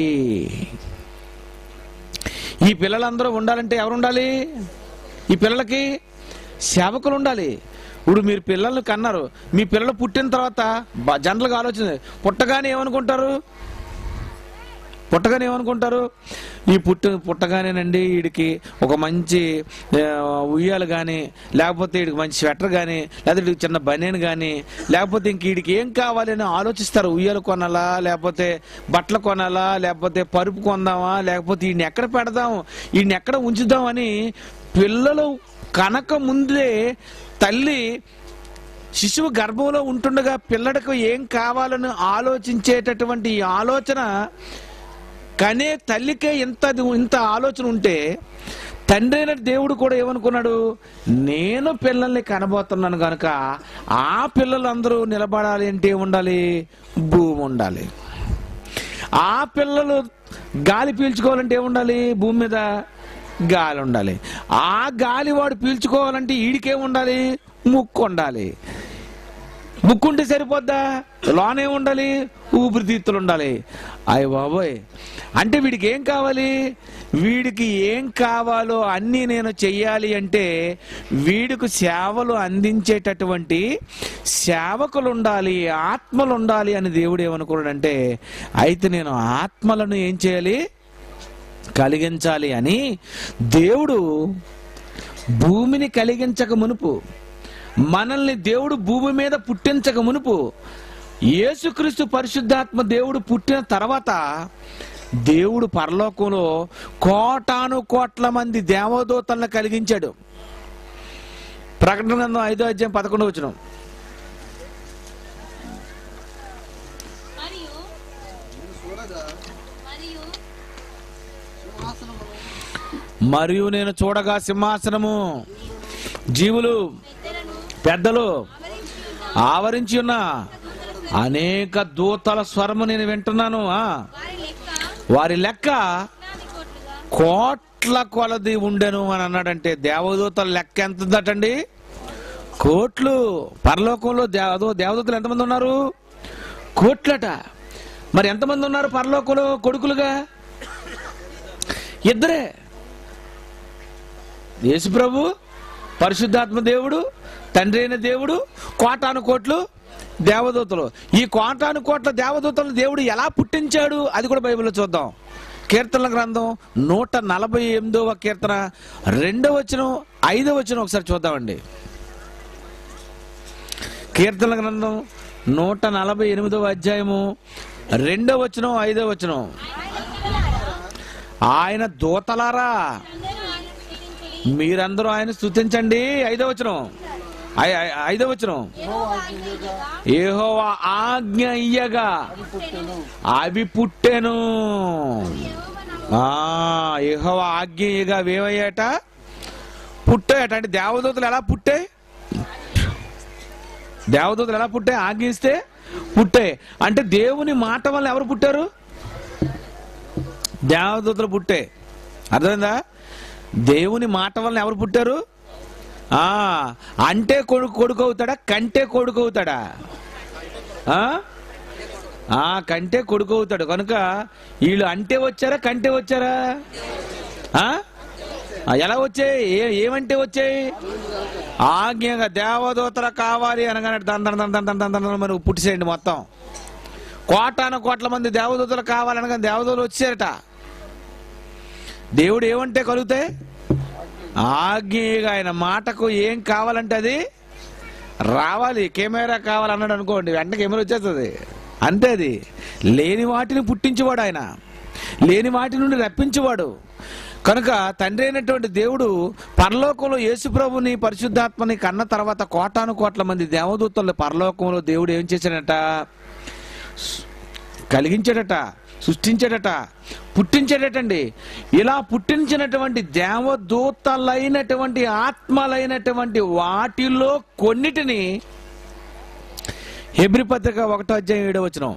ఈ పిల్లలందరూ ఉండాలంటే ఎవరు ఉండాలి ఈ పిల్లలకి సేవకులు ఉండాలి ఇప్పుడు మీరు పిల్లల్ని కన్నారు మీ పిల్లలు పుట్టిన తర్వాత బ- జనరల్గా ఆలోచన పుట్టగానే ఏమనుకుంటారు పుట్టగానే ఏమనుకుంటారు ఈ పుట్ట పుట్టగానేనండి వీడికి ఒక మంచి ఆ, ఉయ్యాలు కానీ లేకపోతే వీడికి మంచి స్వెటర్ కానీ లేకపోతే వీడికి చిన్న బనీన్ కానీ లేకపోతే ఇంక వీడికి ఏం కావాలి అని ఆలోచిస్తారు ఉయ్యాలు కొనాలా లేకపోతే బట్టలు కొనాలా లేకపోతే పరుపు కొందామా లేకపోతే వీడిని ఎక్కడ పెడదాం వీడిని ఎక్కడ ఉంచుదామని పిల్లలు కనక ముందే తల్లి శిశువు గర్భంలో ఉంటుండగా పిల్లడికి ఏం కావాలని ఆలోచించేటటువంటి ఈ ఆలోచన కనే తల్లికే ఇంత ఇంత ఆలోచన ఉంటే తండ్రి అయిన దేవుడు కూడా ఏమనుకున్నాడు నేను పిల్లల్ని కనబోతున్నాను కనుక ఆ పిల్లలందరూ నిలబడాలి అంటే ఏం ఉండాలి భూమి ఉండాలి ఆ పిల్లలు గాలి పీల్చుకోవాలంటే ఏముండాలి భూమి మీద గాలి ఉండాలి ఆ గాలి వాడు పీల్చుకోవాలంటే ఈడికేం ఉండాలి ముక్కు ఉండాలి ముక్కు ఉంటే సరిపోద్దా లోనే ఉండాలి ఊపిరితిత్తులు ఉండాలి అయ్య బాబోయ్ అంటే వీడికి ఏం కావాలి వీడికి ఏం కావాలో అన్నీ నేను చెయ్యాలి అంటే వీడికి సేవలు అందించేటటువంటి సేవకులు ఉండాలి ఆత్మలు ఉండాలి అని దేవుడు ఏమనుకున్నాడంటే అయితే నేను ఆత్మలను ఏం చేయాలి కలిగించాలి అని దేవుడు భూమిని కలిగించక మునుపు మనల్ని దేవుడు భూమి మీద పుట్టించక మునుపు యేసుక్రీస్తు పరిశుద్ధాత్మ దేవుడు పుట్టిన తర్వాత దేవుడు పరలోకంలో కోటాను కోట్ల మంది దేవదూతలను కలిగించాడు ప్రకటన గ్రంథం ఐదో అధ్యాయం పదకొండు వచ్చిన మరియు చూడగా మరియు సింహాసనము మరియు నేను చూడగా సింహాసనము జీవులు పెద్దలను పెద్దలు ఆవరించి ఉన్న ఆవరించి ఉన్న అనేక దూతల స్వరము నేను వింటున్నాను ఆ వారి లెక్క వారి లెక్క నాది కోట్లుగా కోట్ల కొలది ఉండెను అని అన్నాడంటే దేవదూతల లెక్క ఎంత ఉందటండి కోట్లు పరలోకంలో దేవదో దేవదూతలు ఎంతమంది ఉన్నారు కోట్లట మరి ఎంతమంది ఉన్నారు పరలోకంలో కొడుకులుగా ఇద్దరే యేసుప్రభు పరిశుద్ధాత్మ దేవుడు తండ్రి అయిన దేవుడు కోటాను కోట్లు దేవదూతలు ఈ కోటాను కోట్ల దేవదూతలు దేవుడు ఎలా పుట్టించాడు అది కూడా బైబిల్లో చూద్దాం కీర్తనల గ్రంథం నూట నలభై ఎనిమిదవ కీర్తన రెండవ వచనం ఐదవ వచనం ఒకసారి చూద్దామండి కీర్తనల గ్రంథం నూట నలభై ఎనిమిదవ అధ్యాయము రెండవ వచనం ఐదవ వచనం ఆయన దూతలారా అందరూ ఆయన స్థుతించుడి మీరందరూ ఆయన స్తుతించండి ఐదవ వచనం ఐ- ఐ- ఐదవ వచనం యెహోవా ఆజ్ఞ ఏహోవా ఆజ్ఞ ఇయ్యగా పుట్టెను అవి పుట్టెను యెహోవా నామమున ఆ ఏహోవా ఆజ్ఞ ఇయ్యగా అవేమయ్యాట పుట్టాయట అంటే దేవదూతలు ఎలా పుట్టాయి దేవదూతలు ఎలా పుట్టాయి ఆజ్ఞ ఇస్తే పుట్టాయి అంటే దేవుని మాట వల్ల ఎవరు పుట్టారు దేవదూతలు పుట్టే అర్థమైందా దేవుని మాట వల్ల ఎవరు పుట్టారు ఆ అంటే కొడుకు కొడుకు అవుతాడా కంటే కొడుకు అవుతాడా ఆ? ఆ కంటే కొడుకు అవుతాడు కనుక వీళ్ళు అంటే వచ్చారా కంటే వచ్చారా ఆ ఆ, ఎలా వచ్చాయి ఏ- ఏమంటే వచ్చాయి ఆజ్ఞగా దేవదూతలు కావాలి అనగానే దన్ దన్ దన్ దన్ దన్ దన్ దన్ మరి పుట్టిసేయండి మొత్తం కోటాను కోట్ల మంది దేవదూతలు కావాలనగా దేవదూతలు వచ్చారట దేవుడు ఏమంటే కలుగుతాయి ఆజ్ఞగా ఆయన మాటకు ఏం కావాలంటే అది రావాలి కెమెరా కావాలన్నాడు అనుకోండి వెంటనే కెమెరా వచ్చేస్తుంది అంతే అది లేని వాటిని పుట్టించేవాడు ఆయన లేని వాటి నుండి రప్పించేవాడు కనుక తండ్రి అయినటువంటి దేవుడు పరలోకంలో యేసుప్రభుని పరిశుద్ధాత్మని కన్న తర్వాత కోటాను కోట్ల మంది దేవదూతలు పరలోకంలో దేవుడు ఏం చేశాడట కలిగించాడట సృష్టించాడట పుట్టించాడటండి ఇలా పుట్టించినటువంటి దేవదూతలైనటువంటి ఆత్మలైనటువంటి వాటిలో కొన్నిటిని హెబ్రి పత్రిక ఒకటో అధ్యాయం ఏడో వచ్చిన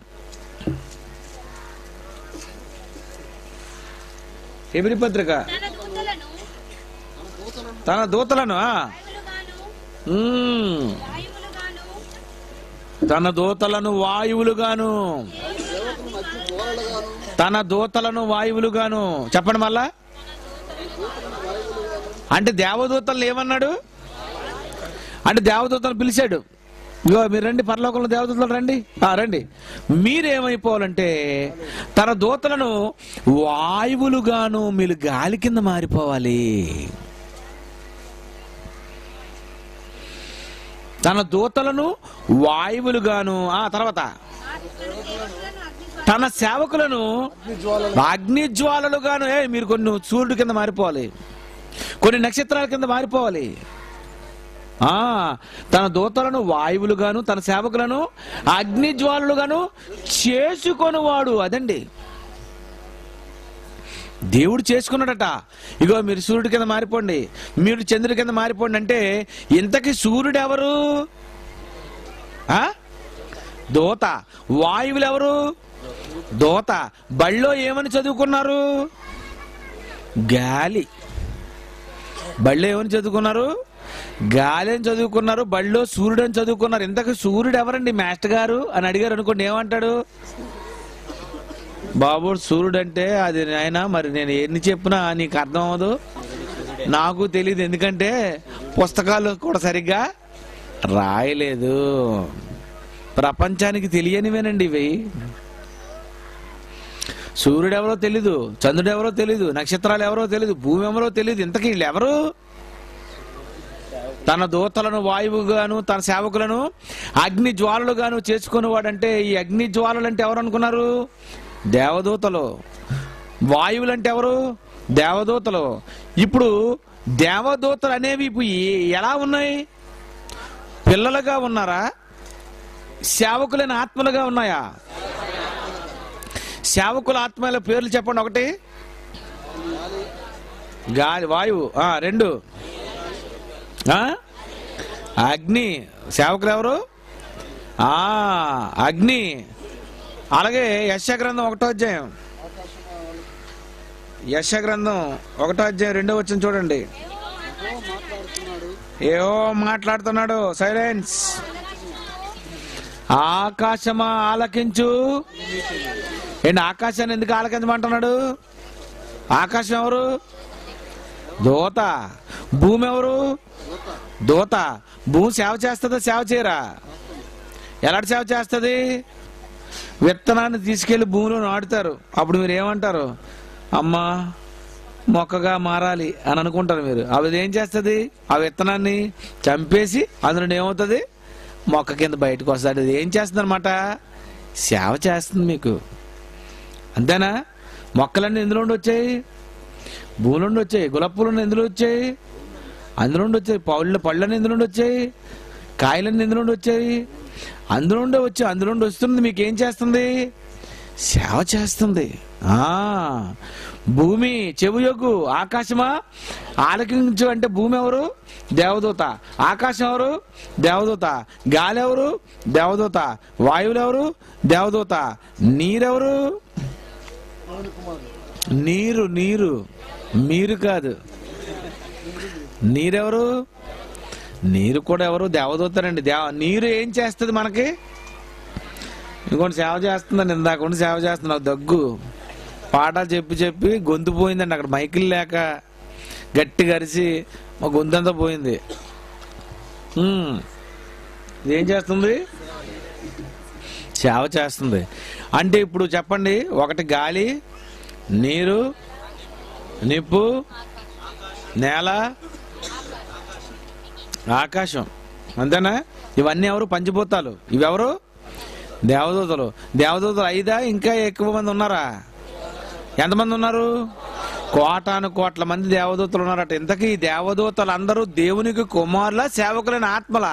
హెబ్రి పత్రిక తన దూతలను తన దూతలను ఆ, వాయువులుగాను ఉమ్, వాయువులుగాను తన దూతలను వాయువులుగాను దేవతను మధ్య గోరలుగాను తన దూతలను వాయువులుగాను చెప్పండి మళ్ళా అంటే దేవదూతలను ఏమన్నాడు అంటే దేవదూతలను పిలిచాడు ఇగో మీరు రండి పరలోకంలో దేవదూతలు రండి ఆ, రండి మీరేమైపోవాలంటే తన దూతలను వాయువులుగాను మీరు గాలి కింద మారిపోవాలి తన దూతలను వాయువులుగాను ఆ తర్వాత తన సేవకులను అగ్ని జ్వాలలు అగ్ని జ్వాలలుగాను ఏ మీరు కొన్ని సూర్యుడి కింద మారిపోవాలి కొన్ని నక్షత్రాల కింద మారిపోవాలి ఆ తన దూతలను వాయువులుగాను తన సేవకులను అగ్ని జ్వాలలుగాను చేసుకొనివాడు అదండి దేవుడు చేసుకున్నాడట ఇగో మీరు సూర్యుడి కింద మారిపోండి మీరు చంద్రుడి కింద మారిపోండి అంటే ఇంతకీ సూర్యుడు ఎవరు ఆ దోత వాయువులు ఎవరు దోత బళ్ళో ఏమని చదువుకున్నారు గాలి బళ్ళో ఏమని చదువుకున్నారు గాలి అని చదువుకున్నారు బళ్ళో సూర్యుడు అని చదువుకున్నారు ఇంతకు సూర్యుడు ఎవరండి మాస్టర్ గారు అని అడిగారు అనుకోండి ఏమంటాడు బాబు సూర్యుడు అంటే అది నాయన మరి నేను ఎన్ని చెప్పినా నీకు అర్థం అవ్వదు నాకు తెలియదు ఎందుకంటే పుస్తకాలు కూడా సరిగ్గా రాయలేదు ప్రపంచానికి తెలియనివేనండి ఇవి సూర్యుడు ఎవరో తెలీదు చంద్రుడు ఎవరో తెలీదు నక్షత్రాలు ఎవరో తెలీదు భూమి ఎవరో తెలీదు ఇంతకీ వీళ్ళు ఎవరు తన దూతలను వాయువుగాను తన సేవకులను అగ్ని జ్వాలలుగాను చేసుకునేవాడంటే ఈ అగ్ని జ్వాలలు అంటే ఎవరు అనుకున్నారు దేవదూతలు వాయువులు అంటే ఎవరు దేవదూతలు ఇప్పుడు దేవదూతలు అనేవి ఇప్పుడు ఏ- ఎలా ఉన్నాయి పిల్లలుగా ఉన్నారా సేవకులైన ఆత్మలుగా ఉన్నాయా సేవకుల ఆత్మల పేర్లు చెప్పండి ఒకటి గాలి వాయువు ఆ, రెండు ఆ? అగ్ని సేవకులు ఎవరు ఆ అగ్ని అలాగే యశ గ్రంథం ఒకటో అధ్యాయం యశ గ్రంథం ఒకటో అధ్యాయం రెండో వచ్చిన చూడండి మాట్లాడుతున్నాడు ఏవో మాట్లాడుతున్నాడు సైలెన్స్ ఆకాశమా ఆలకించు ఏంటి ఆకాశాన్ని ఎందుకు ఆలకించమంటున్నాడు ఆకాశం ఎవరు దూత భూమి ఎవరు దూత భూమి సేవ చేస్తుందా సేవ చేయరా ఎలాంటి సేవ చేస్తుంది విత్తనాన్ని తీసుకెళ్లి భూమిలో నాటుతారు అప్పుడు మీరు ఏమంటారు అమ్మా మొక్కగా మారాలి అని అనుకుంటారు మీరు అవి ఏం చేస్తుంది ఆ విత్తనాన్ని చంపేసి అందులో ఏమవుతుంది మొక్క కింద బయటకు వస్తుంది అది ఏం చేస్తుంది అనమాట సేవ చేస్తుంది మీకు అంతేనా మొక్కలన్నీ ఎందులో నుండి వచ్చాయి భూమి నుండి వచ్చాయి గులాబీ పూలు ఎందులో వచ్చాయి అందులో నుండి వచ్చాయి పళ్ళు పళ్ళని ఎందులో నుండి వచ్చాయి కాయలన్నీ ఎందులో నుండి వచ్చాయి అందులో నుండే వచ్చాయి అందులో నుండి వస్తుంది మీకు ఏం చేస్తుంది సేవ చేస్తుంది ఆ భూమి చెవుయొగ్గు ఆకాశమా ఆలకించు అంటే భూమి ఎవరు దేవదూత ఆకాశం ఎవరు దేవదూత గాలి ఎవరు దేవదూత వాయువులు ఎవరు దేవదూత నీరెవరు పవన్ కుమార్ నీరు నీరు మీరు కాదు నీరెవరు నీరు కూడా ఎవరు దేవదూతనండి దేవ నీరు ఏం చేస్తుంది మనకి ఇంకోటి సేవ చేస్తుందండి ఇందాక ఉండి సేవ చేస్తుంది నాకు దగ్గు పాఠాలు చెప్పి చెప్పి గొంతు పోయిందండి అక్కడ మైకులు లేక గట్టిగా అరిచి మా గొంతంతా పోయింది ఉమ్. ఇదేం చేస్తుంది సేవ చేస్తుంది అంటే ఇప్పుడు చెప్పండి ఒకటి గాలి నీరు నిప్పు నేల ఆకాశం అంతేనా ఇవన్నీ ఎవరు పంచభూతాలు ఇవెవరు దేవదూతలు దేవదూతలు ఐదా ఇంకా ఎక్కువ మంది ఉన్నారా ఎంతమంది ఉన్నారు కోటాను కోట్ల మంది దేవదూతలు ఉన్నారట ఇంతకీ ఈ దేవదూతలు అందరూ దేవునికి కుమారుల సేవకులైన ఆత్మల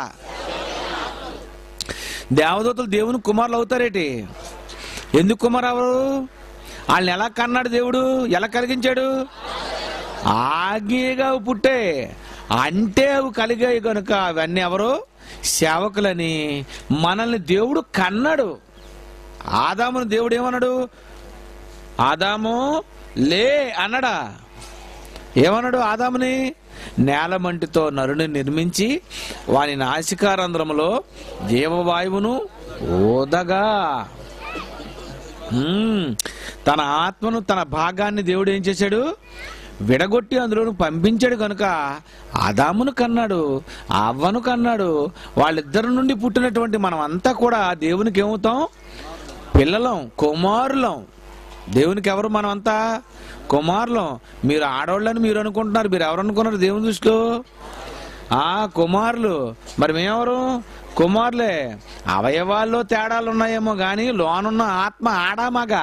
దేవదూతలు దేవుని కుమారులు అవుతారేటి ఎందుకు కుమారు అవరు వాళ్ళని ఎలా కన్నాడు దేవుడు ఎలా కలిగించాడు ఆజ్ఞగా అవి పుట్టే అంటే అవి కలిగాయి కనుక అవన్నీ ఎవరు సేవకులని మనల్ని దేవుడు కన్నాడు ఆదామును దేవుడు ఏమన్నాడు ఆదాము లే అన్నాడా ఏమన్నాడు ఆదాముని నేలమంటితో నరుని నిర్మించి వాని నాసికారంధ్రములో జీవవాయువును ఓదగా మ్మ్. తన ఆత్మను తన భాగాన్ని దేవుడు ఏం చేశాడు విడగొట్టి అందులోను పంపించాడు కనుక ఆదామును కన్నాడు అవ్వను కన్నాడు వాళ్ళిద్దరి నుండి పుట్టినటువంటి మనం అంతా కూడా దేవునికి ఏమవుతాం పిల్లలం కుమారులం దేవునికి ఎవరు మనం అంతా కుమారులం మీరు ఆడవాళ్ళని మీరు అనుకుంటున్నారు మీరు ఎవరు అనుకున్నారు దేవుని దృష్టిలో ఆ కుమారులు మరి మేమెవరు కుమారులే అవయవాల్లో తేడాలు ఉన్నాయేమో గాని లోనున్న ఆత్మ ఆడా మగా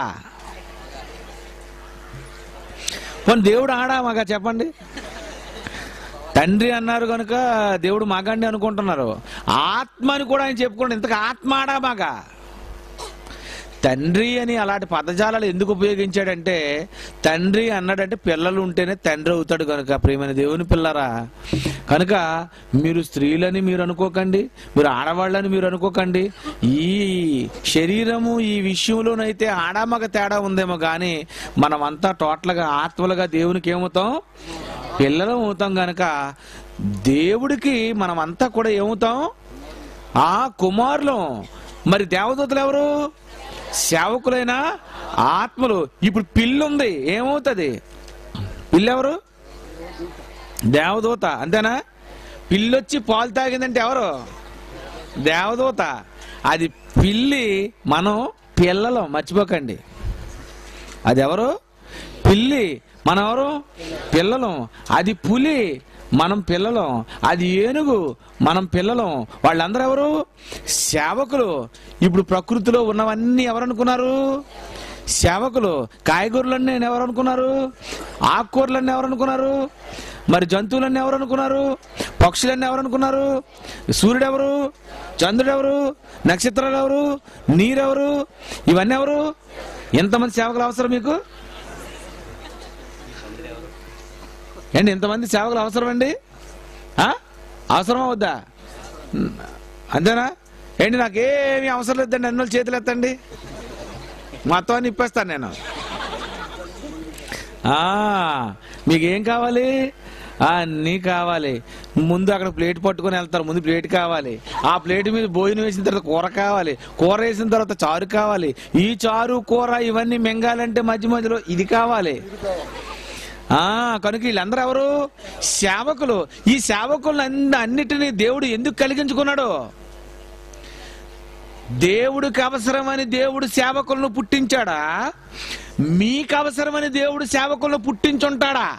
పోనీ దేవుడు ఆడా మగా చెప్పండి తండ్రి అన్నారు కనుక దేవుడు మగండి అనుకుంటున్నారు ఆత్మ అని కూడా ఆయన చెప్పుకోండి ఇంతకు ఆత్మ ఆడా మగా తండ్రి అని అలాంటి పదజాలాలు ఎందుకు ఉపయోగించాడంటే తండ్రి అన్నాడంటే పిల్లలు ఉంటేనే తండ్రి అవుతాడు కనుక ప్రియమైన దేవుని పిల్లరా కనుక మీరు స్త్రీలని మీరు అనుకోకండి మీరు ఆడవాళ్ళని మీరు అనుకోకండి ఈ శరీరము ఈ విషయంలోనైతే ఆడామగ తేడా ఉందేమో కానీ మనమంతా టోటల్గా ఆత్మలుగా దేవునికి ఏమవుతాం పిల్లలం అవుతాం గనక దేవుడికి మనమంతా కూడా ఏమవుతాం ఆ కుమారులం మరి దేవదూతలు ఎవరు సేవకులైన ఆత్మలు ఇప్పుడు పిల్లుంది ఏమవుతుంది పిల్లెవరు దేవదూత అంతేనా పిల్లొచ్చి పాలు తాగిందంటే ఎవరు దేవదూత అది పిల్లి మనం పిల్లలం మర్చిపోకండి అది ఎవరు పిల్లి మనం ఎవరు పిల్లలం అది పులి మనం పిల్లలం అది ఏనుగు మనం పిల్లలం వాళ్ళందరూ ఎవరు సేవకులు ఇప్పుడు ప్రకృతిలో ఉన్నవన్నీ ఎవరు అనుకున్నారు సేవకులు కాయగూరలన్నీ ఎవరు అనుకున్నారు ఆకుకూరలన్నీ ఎవరు అనుకున్నారు మరి జంతువులన్నీ ఎవరు అనుకున్నారు పక్షులన్నీ ఎవరు అనుకున్నారు సూర్యుడు ఎవరు చంద్రుడు ఎవరు నక్షత్రాలు ఎవరు నీరెవరు ఇవన్నీ ఎవరు ఎంతమంది సేవకులు అవసరం మీకు ఏంటి ఇంతమంది సేవకులు అవసరం అండి ఆ? అవసరమా వద్దా ఉమ్, అంతేనా ఏంటి నాకేమీ అవసరం లేదండి అన్ని చేతులు ఎత్తండి మొత్తం అన్ని ఇప్పేస్తాను నేను ఆ, మీకేం కావాలి ఆ, అన్నీ కావాలి ముందు అక్కడ ప్లేట్ పట్టుకొని వెళ్తారు ముందు ప్లేట్ కావాలి ఆ ప్లేట్ మీద భోజనం వేసిన తర్వాత కూర కావాలి కూర వేసిన తర్వాత చారు కావాలి ఈ చారు కూర ఇవన్నీ మింగాలంటే మధ్య మధ్యలో ఇది కావాలి ఆ కనుక వీళ్ళందరూ ఎవరు సేవకులు ఈ సేవకులు అన్నిటినీ దేవుడు ఎందుకు కలిగించుకున్నాడు దేవుడికి అవసరమని దేవుడు సేవకులను పుట్టించాడా మీకు అవసరమని దేవుడు సేవకులను పుట్టించుంటాడా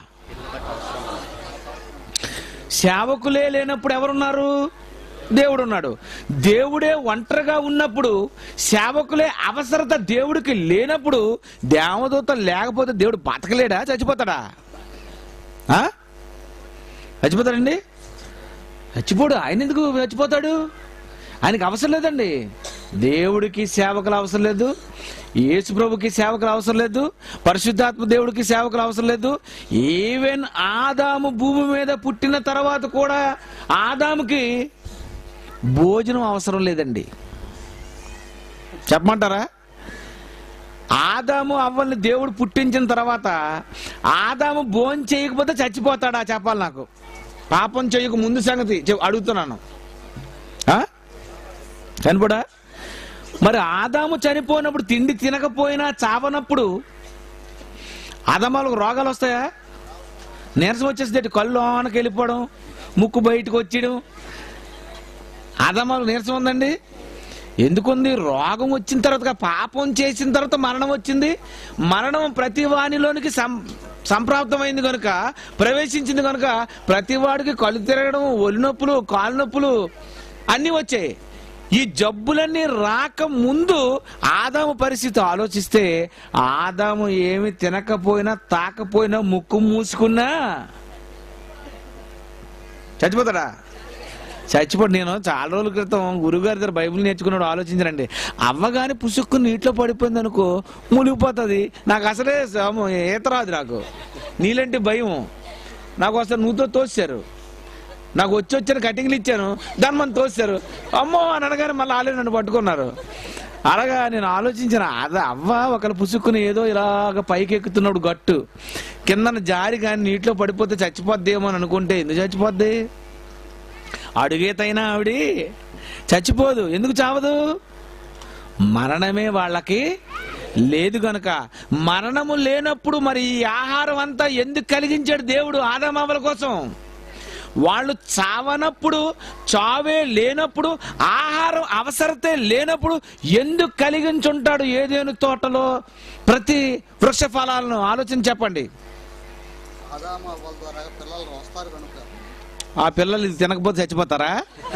సేవకులే లేనప్పుడు ఎవరున్నారు దేవుడు ఉన్నాడు దేవుడే ఒంటరిగా ఉన్నప్పుడు సేవకులే అవసరత దేవుడికి లేనప్పుడు దేవదూత లేకపోతే దేవుడు బతకలేడా చచ్చిపోతాడా ఆ? చచ్చిపోతాడండి చచ్చిపోడు ఆయన ఎందుకు చచ్చిపోతాడు ఆయనకి అవసరం లేదండి దేవుడికి సేవకులు అవసరం లేదు యేసు ప్రభుకి సేవకులు అవసరం లేదు పరిశుద్ధాత్మ దేవుడికి సేవకులు అవసరం లేదు ఈవెన్ ఆదాము భూమి మీద పుట్టిన తర్వాత కూడా ఆదాముకి భోజనం అవసరం లేదండి చెప్పమంటారా ఆదాము అవ్వల్ని దేవుడు పుట్టించిన తర్వాత ఆదాము భోజనం చేయకపోతే చచ్చిపోతాడా చెప్పాలి నాకు పాపం చేయక ముందు సంగతి చెప్- అడుగుతున్నాను ఆ? చనిపోడా మరి ఆదాము చనిపోయినప్పుడు తిండి తినకపోయినా చావనప్పుడు ఆదామాలకు రోగాలు వస్తాయా నీరసం వచ్చేసి కళ్ళు లోనకి వెళ్ళిపోవడం ముక్కు బయటకు వచ్చేయడం అదమ్మకు నీరసం ఉందండి ఎందుకుంది రోగం వచ్చిన తర్వాత పాపం చేసిన తర్వాత మరణం వచ్చింది మరణం ప్రతి వానిలోనికి సం సంప్రాప్తమైంది కనుక ప్రవేశించింది కనుక ప్రతి వాడికి కళ్ళు తిరగడం ఒలి నొప్పులు కాలు నొప్పులు అన్నీ వచ్చాయి ఈ జబ్బులన్నీ రాక ముందు ఆదాము పరిస్థితి ఆలోచిస్తే ఆదాము ఏమి తినకపోయినా తాకపోయినా ముక్కు మూసుకున్నా చచ్చిపోతాడా చచ్చిపోడు నేను చాలా రోజుల క్రితం గురుగారి దగ్గర బైబిల్ నేర్చుకున్నాడు ఆలోచించరండి అవ్వగానే పుసుక్కు నీటిలో పడిపోయింది అనుకో మునిగిపోతుంది నాకు అసలే సమ- ఈత రాదు నాకు నీలంటే భయం నాకు అసలు నువ్వుతో తోసారు నాకు వచ్చి వచ్చిన కటింగ్లు ఇచ్చాను దాన్ని మనం తోసారు అమ్మో అని అనగానే మళ్ళీ ఆలే నన్ను పట్టుకున్నారు అలాగా నేను ఆలోచించిన అదే అవ్వ ఒకరు పుసుక్కుని ఏదో ఇలాగ పైకి ఎక్కుతున్నాడు గట్టు కిందన జారి కానీ నీటిలో పడిపోతే చచ్చిపోద్దేమో అని అనుకుంటే ఎందుకు చచ్చిపోద్ది అడుగేతైనా ఆవిడ చచ్చిపోదు ఎందుకు చావదు మరణమే వాళ్ళకి లేదు గనుక మరణము లేనప్పుడు మరి ఈ ఆహారం అంతా ఎందుకు కలిగించాడు దేవుడు ఆదామావల కోసం వాళ్ళు చావనప్పుడు చావే లేనప్పుడు ఆహారం అవసరతే లేనప్పుడు ఎందుకు కలిగించుంటాడు ఏదేను తోటలో ప్రతి వృక్ష ఫలాలను ఆలోచన చెప్పండి అదామ వాళ్ళ ద్వారా పిల్లలు వస్తారు కనుక ఆ పిల్లలు ఇది తినకపోతే చచ్చిపోతారా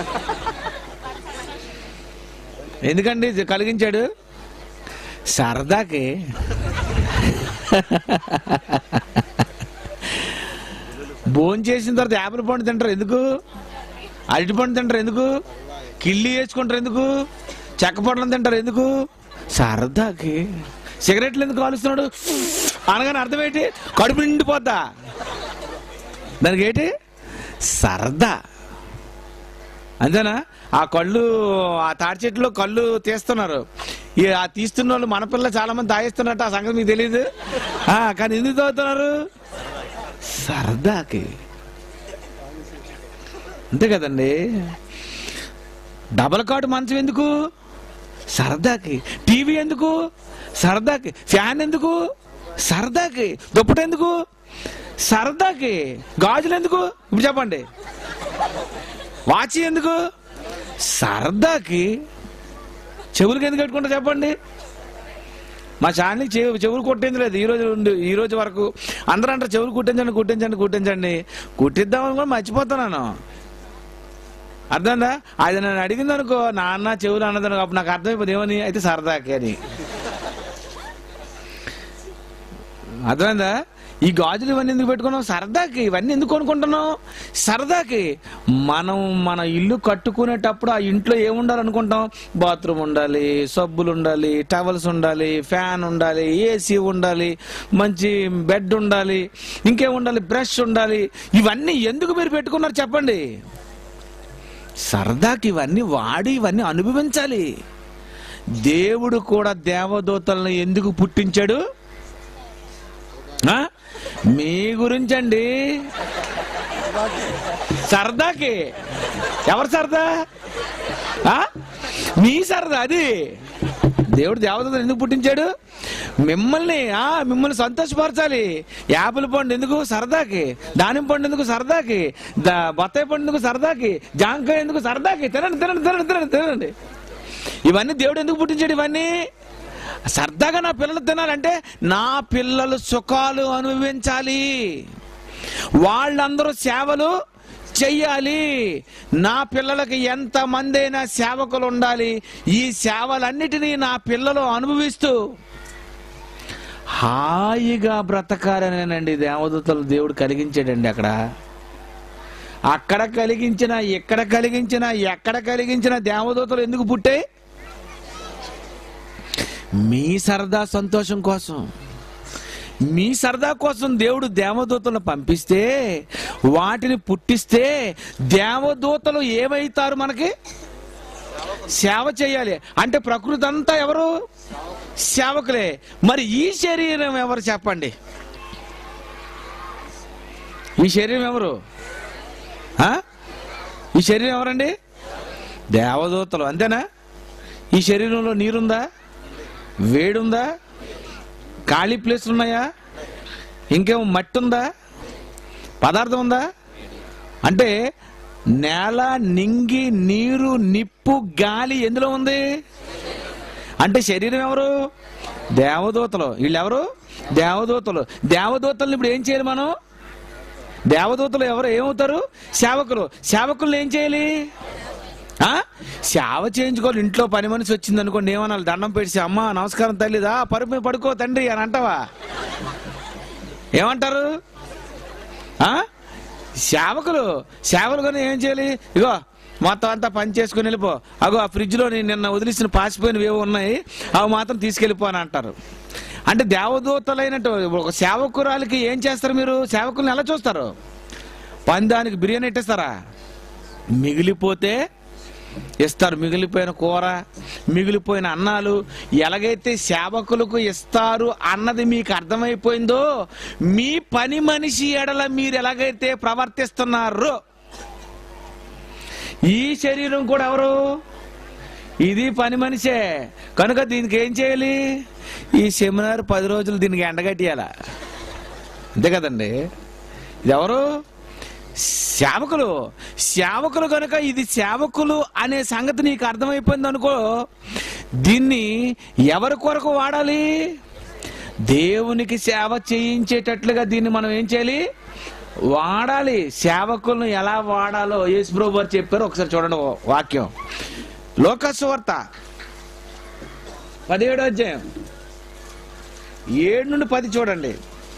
ఎందుకండి ఇది కలిగించాడు సరదాకి భోజనం చేసిన తర్వాత యాపిల్ పండు తింటారు ఎందుకు అరటి పండు తింటారు ఎందుకు కిళ్ళి వేసుకుంటారు ఎందుకు చెక్క పండ్లను తింటారు ఎందుకు సరదాకి సిగరెట్లు ఎందుకు కాలుస్తున్నాడు అనగానే అర్థం ఏంటి కడుపు నిండిపోద్దా దానికి ఏంటి సరదా అంతేనా ఆ కళ్ళు ఆ తాడి చెట్టులో కళ్ళు తీస్తున్నారు ఈ ఆ తీస్తున్న వాళ్ళు మన పిల్ల చాలా మంది తాగిస్తున్నట్టు ఆ సంగతి మీకు తెలియదు ఆ, కానీ ఎందుకు తాగుతున్నారు సరదాకి అంతే కదండి డబల్ కాటు మంచం ఎందుకు సరదాకి టీవీ ఎందుకు సరదాకి ఫ్యాన్ ఎందుకు సరదాకి దుప్పట ఎందుకు సరదాకి గాజులు ఎందుకు ఇప్పుడు చెప్పండి వాచి ఎందుకు సరదాకి చెవులకి ఎందుకు పెట్టుకుంటా చెప్పండి మా ఛానల్కి చెవు చెవులు కొట్టేది లేదు ఈ రోజు నుండి ఈ రోజు వరకు అందరూ అంటారు చెవులు కుట్టించండి కుట్టించండి కుట్టించండి కుట్టిద్దామని కూడా మర్చిపోతున్నాను అర్థందా అది నన్ను అడిగింది అనుకో నాన్న చెవులు అన్నదనుకో అప్పుడు నాకు అర్థమైపోతుంది ఏమని అయితే సరదాకి అని అర్థమైందా ఈ గాజులు ఇవన్నీ ఎందుకు పెట్టుకున్నాం సరదాకి ఇవన్నీ ఎందుకు కొనుక్కుంటున్నాం సరదాకి మనం మన ఇల్లు కట్టుకునేటప్పుడు ఆ ఇంట్లో ఏముండాలనుకుంటాం బాత్రూమ్ ఉండాలి సబ్బులు ఉండాలి టవల్స్ ఉండాలి ఫ్యాన్ ఉండాలి ఏసీ ఉండాలి మంచి బెడ్ ఉండాలి ఇంకేం ఉండాలి బ్రష్ ఉండాలి ఇవన్నీ ఎందుకు మీరు పెట్టుకున్నారు చెప్పండి సరదాకి ఇవన్నీ వాడి ఇవన్నీ అనుభవించాలి దేవుడు కూడా దేవదూతలను ఎందుకు పుట్టించాడు ఆ? మీ గురించండి సరదాకి ఎవరు సరదా ఆ? మీ సరదా అది దేవుడు దేవతలను ఎందుకు పుట్టించాడు మిమ్మల్ని ఆ మిమ్మల్ని సంతోషపరచాలి యాపిల్ పండు ఎందుకు సరదాకి దానిమ్మ పండు ఎందుకు సరదాకి దా బత్తాయి పండు ఎందుకు సరదాకి జాంకాయ ఎందుకు సరదాకి తినండి తినండి తినండి తినండి తినండి ఇవన్నీ దేవుడు ఎందుకు పుట్టించాడు ఇవన్నీ సరదాగా నా పిల్లలు తినాలంటే నా పిల్లలు సుఖాలు అనుభవించాలి వాళ్ళందరూ సేవలు చెయ్యాలి నా పిల్లలకి ఎంత మందైనా సేవకులు ఉండాలి ఈ సేవలన్నిటినీ నా పిల్లలు అనుభవిస్తూ హాయిగా బ్రతకాలనేనండి దేవదూతలు దేవుడు కలిగించాడండి అక్కడ అక్కడ కలిగించిన ఎక్కడ కలిగించిన ఎక్కడ కలిగించిన దేవదూతలు ఎందుకు పుట్టాయి మీ సరదా సంతోషం కోసం మీ సరదా కోసం దేవుడు దేవదూతలను పంపిస్తే వాటిని పుట్టిస్తే దేవదూతలు ఏమైతారు మనకి సేవ చేయాలి అంటే ప్రకృతి అంతా ఎవరు సేవకులే మరి ఈ శరీరం ఎవరు చెప్పండి ఈ శరీరం ఎవరు ఆ? ఈ శరీరం ఎవరండి దేవదూతలు అంతేనా ఈ శరీరంలో నీరుందా వేడుందా ఖాళీ ప్లేస్లు ఉన్నాయా ఇంకేమో మట్టి ఉందా పదార్థం ఉందా అంటే నేల నింగి నీరు నిప్పు గాలి ఎందులో ఉంది అంటే శరీరం ఎవరు దేవదూతలు వీళ్ళెవరు దేవదూతలు దేవదూతలను ఇప్పుడు ఏం చేయాలి మనం దేవదూతలు ఎవరు ఏమవుతారు సేవకులు సేవకులను ఏం చేయాలి ఆ సేవ చేయించుకోవాలి ఇంట్లో పని మనిషి వచ్చింది అనుకోండి ఏమనాలి దండం పెడిసి అమ్మ నమస్కారం తల్లిదా పరుపు మీద పడుకో తండ్రి అని అంటావా ఏమంటారు ఆ సేవకులు సేవలు కానీ ఏం చేయాలి ఇగో మొత్తం అంతా పని చేసుకుని వెళ్ళిపో అగో ఆ ఫ్రిడ్జ్లో నేను నిన్న వదిలిసిన పాసిపోయినవి ఏవో ఉన్నాయి అవి మాత్రం తీసుకెళ్ళిపో అని అంటారు అంటే దేవదూతలైనట్టు ఒక సేవకురాలకి ఏం చేస్తారు మీరు సేవకుల్ని ఎలా చూస్తారు పందానికి బిర్యానీ ఇట్టేస్తారా మిగిలిపోతే ఇస్తారు మిగిలిపోయిన కూర మిగిలిపోయిన అన్నాలు ఎలాగైతే సేవకులకు ఇస్తారు అన్నది మీకు అర్థమైపోయిందో మీ పని మనిషి ఎడల మీరు ఎలాగైతే ప్రవర్తిస్తున్నారో ఈ శరీరం కూడా ఎవరు ఇది పని మనిషే కనుక దీనికి ఏం చేయాలి ఈ సెమినార్ పది రోజులు దీనికి ఎండగట్టియాల అంతే కదండి ఇది ఎవరు సేవకులు సేవకులు కనుక ఇది సేవకులు అనే సంగతి నీకు అర్థమైపోయింది అనుకో దీన్ని ఎవరి కొరకు వాడాలి దేవునికి సేవ చేయించేటట్లుగా దీన్ని మనం ఏం చేయాలి వాడాలి సేవకులను ఎలా వాడాలో యేసుప్రభు వారు చెప్పారు ఒకసారి చూడండి ఓ వాక్యం లోకస్వార్త పదిహేడో అధ్యాయం ఏడు నుండి పది చూడండి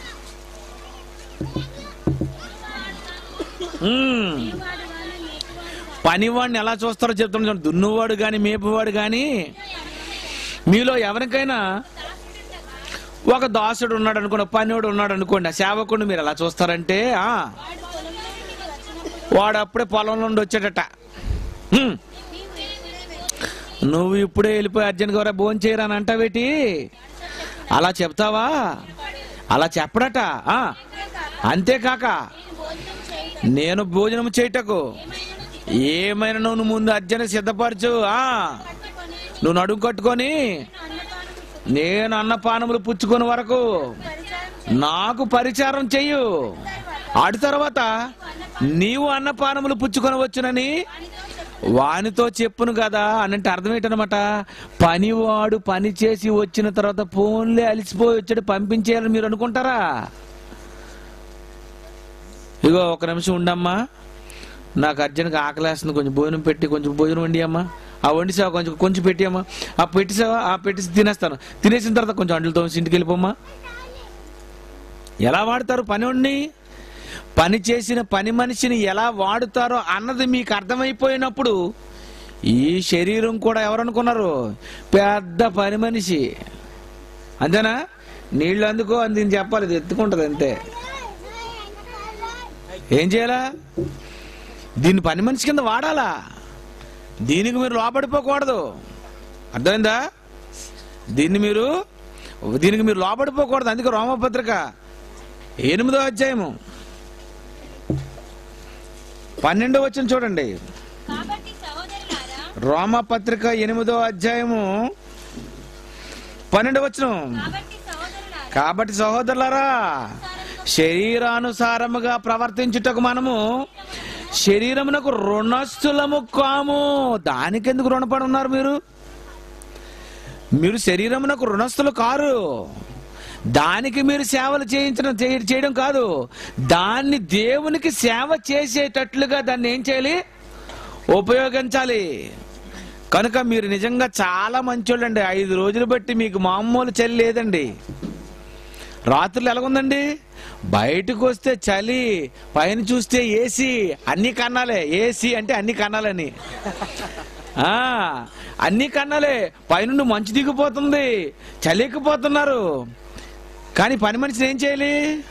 మ్మ్. వాడు వాని మేపువాడు పనివాడిని ఎలా చూస్తారో చెప్తాను చూడండి దున్నువాడు గాని మేపువాడు గాని మీలో ఎవరికైనా ఒక దాసుడు ఉన్నాడు అనుకోండి పనివాడు ఉన్నాడు అనుకోండి ఆ సేవకుడిని మీరు ఎలా చూస్తారంటే ఆ వాడు పొలంలోనికి వచ్చినప్పుడు వాడు అప్పుడే పొలం నుండి వచ్చాడట హ్మ్. నీవు ఇప్పుడే వెళ్ళి నువ్వు ఇప్పుడే వెళ్ళిపోయి అర్జున్ గారు భోజనం చేయరా అని అంటావేటి అలా చెప్తావా అలా చెప్పడట ఆ అంతేకాక నేను భోజనం చేయటం నేను భోజనం చేయటకు ఏమైనా నువ్వు ముందు అర్జున సిద్ధపరచు ఆ పట్టుకొని నువ్వు నడుము కట్టుకొని అన్నపానం నేను అన్నపానములు పుచ్చుకొని వరకు పరిచారం నాకు పరిచారం చెయ్యు ఆడి తర్వాత నీవు అన్నపానములు పుచ్చుకొని వచ్చునని వానితో చెప్పును కదా అనంటే అర్థం ఏంటనమాట పనివాడు పని చేసి వచ్చిన తర్వాత ఫోన్లే అలిసిపోయి వచ్చాడు పంపించేయాలని మీరు అనుకుంటారా ఇగో ఒక నిమిషం ఉండమ్మా నాకు అర్జెంట్గా ఆకలేస్తుంది కొంచెం భోజనం పెట్టి కొంచెం భోజనం వండి అమ్మా ఆ వండిసావా కొంచెం కొంచెం పెట్టి అమ్మా ఆ పెట్టిసావా ఆ పెట్టి తినేస్తాను తినేసిన తర్వాత కొంచెం అంటలు తోసి ఇంటికి వెళ్ళిపోమ్మా ఎలా వాడతారు పని వండి పని చేసిన పని మనిషిని ఎలా వాడుతారో అన్నది మీకు అర్థమైపోయినప్పుడు ఈ శరీరం కూడా ఎవరనుకున్నారు పెద్ద పని మనిషి అంతేనా నీళ్ళు అందుకో అని దీన్ని చెప్పాలి ఇది ఎత్తుకుంటది అంతే ఏం చేయాలా దీన్ని పని మనిషి కింద వాడాలా దీనికి మీరు లోపడిపోకూడదు అర్థమైందా దీన్ని మీరు దీనికి మీరు లోపడిపోకూడదు అందుకే రోమపత్రిక ఎనిమిదో అధ్యాయము పన్నెండో వచ్చిన చూడండి కాబట్టి సహోదరులారా రోమపత్రిక ఎనిమిదో అధ్యాయము పన్నెండో వచ్చిన కాబట్టి సహోదరులారా కాబట్టి సహోదరులారా శరీరానుసారముగా ప్రవర్తించుటకు మనము శరీరమునకు రుణస్థులము కాము దానికెందుకు రుణపడి ఉన్నారు మీరు మీరు శరీరమునకు రుణస్థులు కారు దానికి మీరు సేవలు చేయించడం చేయ- చేయడం కాదు దాన్ని దేవునికి సేవ చేసేటట్లుగా దాన్ని ఏం చేయాలి ఉపయోగించాలి కనుక మీరు నిజంగా చాలా మంచోళ్ళండి ఐదు రోజులు బట్టి మీకు మామూలు చలి లేదండి రాత్రులు ఎలాగుందండి బయటకు వస్తే చలి పైన చూస్తే ఏసీ అన్ని కన్నాలే ఏసీ అంటే అన్ని కన్నాలని ఆ అన్ని కన్నాలే పైనుండి మంచు దిగిపోతుంది చలికిపోతున్నారు కానీ పని మనిషిని ఏం చేయాలి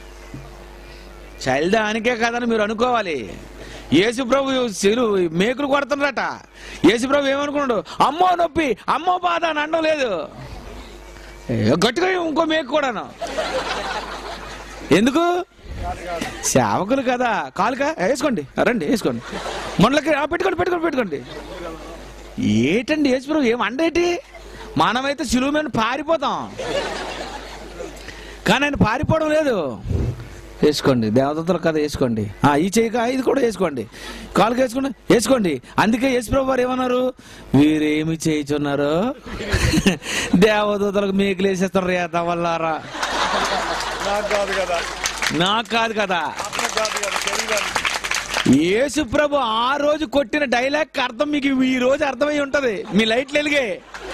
చలి దానికే కదని మీరు అనుకోవాలి యేసు ప్రభు సిరు మేకులు కొడుతున్నారట యేసు ప్రభు ఏమనుకున్నాడు అమ్మో నొప్పి అమ్మో బాధ అని అనడం లేదు ఏ, గట్టిగా ఇంకో మేకు కూడాను ఎందుకు సేవకులు కదా కాలుగా వేసుకోండి రండి వేసుకోండి మనలకి ఆ, పెట్టుకోండి పెట్టుకోండి పెట్టుకోండి ఏటండి యేసుప్రభు ఏం అండేటి మనమైతే సులువు మీద పారిపోతాం కానీ ఆయన పారిపోవడం లేదు వేసుకోండి దేవదత్తుల కథ వేసుకోండి ఆ, ఈ చెయ్యి ఇది కూడా వేసుకోండి కాలుకి వేసుకోండి వేసుకోండి అందుకే యేసుప్రభు వారు ఏమన్నారు వీరేమి చేయుచున్నారు దేవదూతలకు మేకులు వేసేస్తారు వల్లారా నాకు కాదు కదా నాకు కాదు కదా నాకు కాదు కదా శరీరానికి యేసు ప్రభు ఆ రోజు కొట్టిన డైలాగ్ అర్థం మీకు ఈ రోజు అర్థమై ఉంటది మీ లైట్లు వెలిగే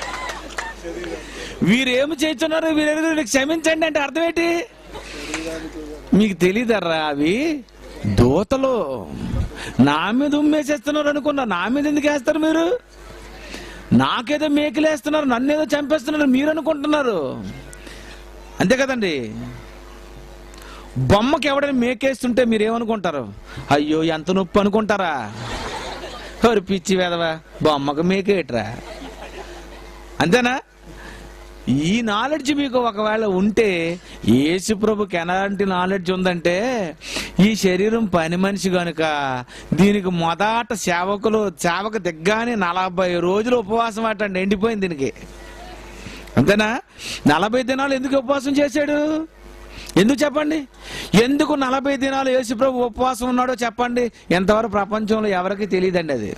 వీరేమి చేస్తున్నారు వీరు క్షమించండి అంటే అర్థం ఏంటి మీకు తెలియదర్రా అవి దూతలు నా మీద ఉమ్మేసేస్తున్నారు అనుకున్నా నా మీద ఎందుకు వేస్తారు మీరు నాకేదో మేకలేస్తున్నారు నన్ను ఏదో చంపేస్తున్నారు మీరు అనుకుంటున్నారు అంతే కదండి బొమ్మకి ఎవడైనా మేకేస్తుంటే మీరు ఏమనుకుంటారు అయ్యో ఎంత నొప్పి అనుకుంటారా ఎవరు పిచ్చి వేదవా బొమ్మకు మేకేట్రా అంతేనా ఈ నాలెడ్జ్ మీకు ఒకవేళ ఉంటే యేసు ప్రభుకి ఎలాంటి నాలెడ్జ్ ఉందంటే ఈ శరీరం పని మనిషి గనుక దీనికి మొదట సేవకులు సేవకు దిగ్గానే నలభై రోజులు ఉపవాసం అటండి ఎండిపోయింది దీనికి అంతేనా నలభై దినాలు ఎందుకు ఉపవాసం చేశాడు ఎందుకు చెప్పండి ఎందుకు నలభై దినాలు యేసుప్రభు ఉపవాసం ఉన్నాడో చెప్పండి ఎంతవరకు ప్రపంచంలో ఎవరికి తెలియదండి అది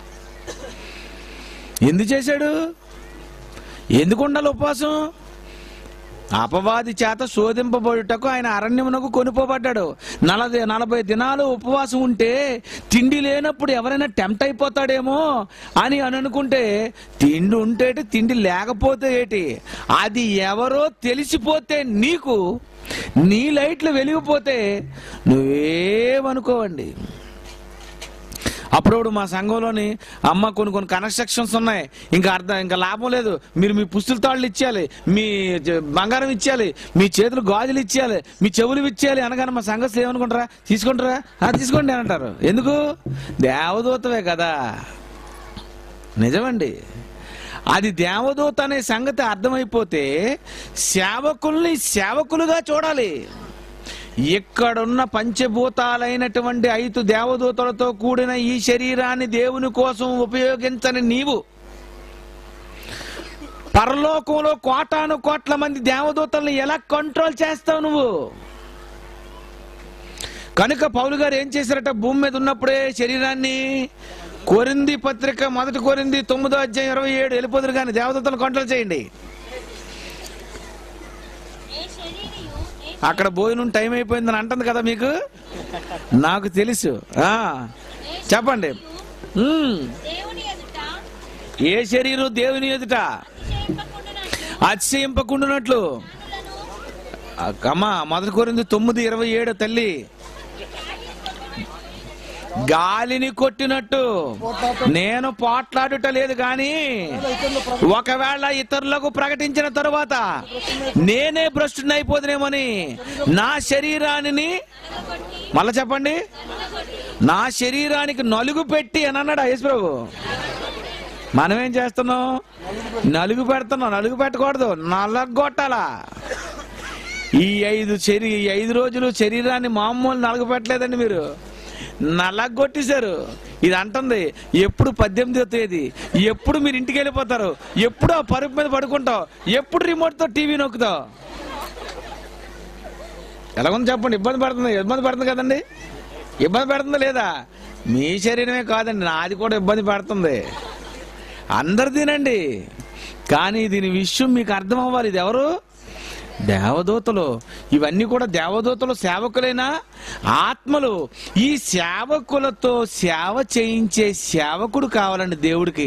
ఎందుకు చేశాడు ఎందుకు ఉండాలి ఉపవాసం అపవాది చేత శోధింపబడుటకు ఆయన అరణ్యమునకు కొనుపోబడ్డాడు నలభై నలభై దినాలు ఉపవాసం ఉంటే తిండి లేనప్పుడు ఎవరైనా టెంప్ట్ అయిపోతాడేమో అని అని అనుకుంటే తిండి ఉంటేటి తిండి లేకపోతే ఏటి అది ఎవరో తెలిసిపోతే నీకు నీ లైట్లు వెలిగిపోతే నువ్వేమనుకోవండి అప్పుడప్పుడు మా సంఘంలోని అమ్మ కొన్ని కొన్ని కన్స్ట్రక్షన్స్ ఉన్నాయి ఇంకా అర్థం ఇంకా లాభం లేదు మీరు మీ పుస్తుల తాళ్ళు ఇచ్చేయాలి మీ జ- బంగారం ఇచ్చేయాలి మీ చేతులు గాజులు ఇచ్చేయాలి మీ చెవులు ఇచ్చేయాలి అనగానే మా సంఘస్థులు ఏమనుకుంటారా తీసుకుంటారా "ఆ, తీసుకోండి అని అంటారు ఎందుకు దేవదూతవే కదా నిజమండి అది దేవదూత అనే సంగతి అర్థమైపోతే సేవకుల్ని సేవకులుగా చూడాలి ఇక్కడున్న పంచభూతాలైనటువంటి ఐదు దేవదూతలతో కూడిన ఈ శరీరాన్ని దేవుని కోసం ఉపయోగించని నీవు పరలోకంలో కోటాను కోట్ల మంది దేవదూతల్ని ఎలా కంట్రోల్ చేస్తావు నువ్వు కనుక పౌలు గారు ఏం చేశారట భూమి మీద ఉన్నప్పుడే శరీరాన్ని కోరింది పత్రిక మొదటి కోరింది తొమ్మిదో అధ్యాయం ఇరవై ఏడు వెళ్ళిపోదురు కానీ దేవదూతలను కంట్రోల్ చేయండి ఏ శరీరియు ఏ అక్కడ భోజనం టైం అయిపోయిందని అంటుంది కదా మీకు నాకు తెలుసు ఆ చెప్పండి ఉమ్, దేవుని ఎదుట ఏ శరీరం దేవుని ఎదుట చేయింపకుండునట్లు అతిశయింపకుండునట్లు మనలను అమ్మా మొదటి కోరింది తొమ్మిది ఇరవై ఏడు తల్లి గాలిని కొట్టినట్టు నేను పోట్లాడుట లేదు కానీ ఒకవేళ ఇతరులకు ప్రకటించిన తరువాత నేనే భ్రష్టునైపోదునేమని నా శరీరాన్ని మళ్ళా చెప్పండి నా శరీరానికి నలుగు పెట్టి అని అన్నాడు యేసుప్రభు మనం ఏం చేస్తున్నాం నలుగు పెడుతున్నాం నలుగు పెట్టకూడదు నల్లగొట్టాలా ఈ ఐదు శరీ ఈ ఐదు రోజులు శరీరాన్ని మామూలు నలుగు పెట్టలేదండి మీరు నల్లగొట్టేశారు ఇది అంటుంది ఎప్పుడు పద్దెనిమిదో తేదీ ఎప్పుడు మీరు ఇంటికి వెళ్ళిపోతారు ఎప్పుడు ఆ పరుపు మీద పడుకుంటావు ఎప్పుడు రిమోట్తో టీవీ నొక్కుతావు ఎలాగుంది చెప్పండి ఇబ్బంది పడుతుంది ఇబ్బంది పడుతుంది కదండి ఇబ్బంది పెడుతుందా లేదా మీ శరీరమే కాదండి నాది కూడా ఇబ్బంది పడుతుంది అందరు తినండి కానీ దీని విషయం మీకు అర్థం అవ్వాలి ఇది ఎవరు దేవదూతలు ఇవన్నీ కూడా దేవదూతలు సేవకులైనా ఆత్మలు ఈ సేవకులతో సేవ చేయించే సేవకుడు కావాలండి దేవుడికి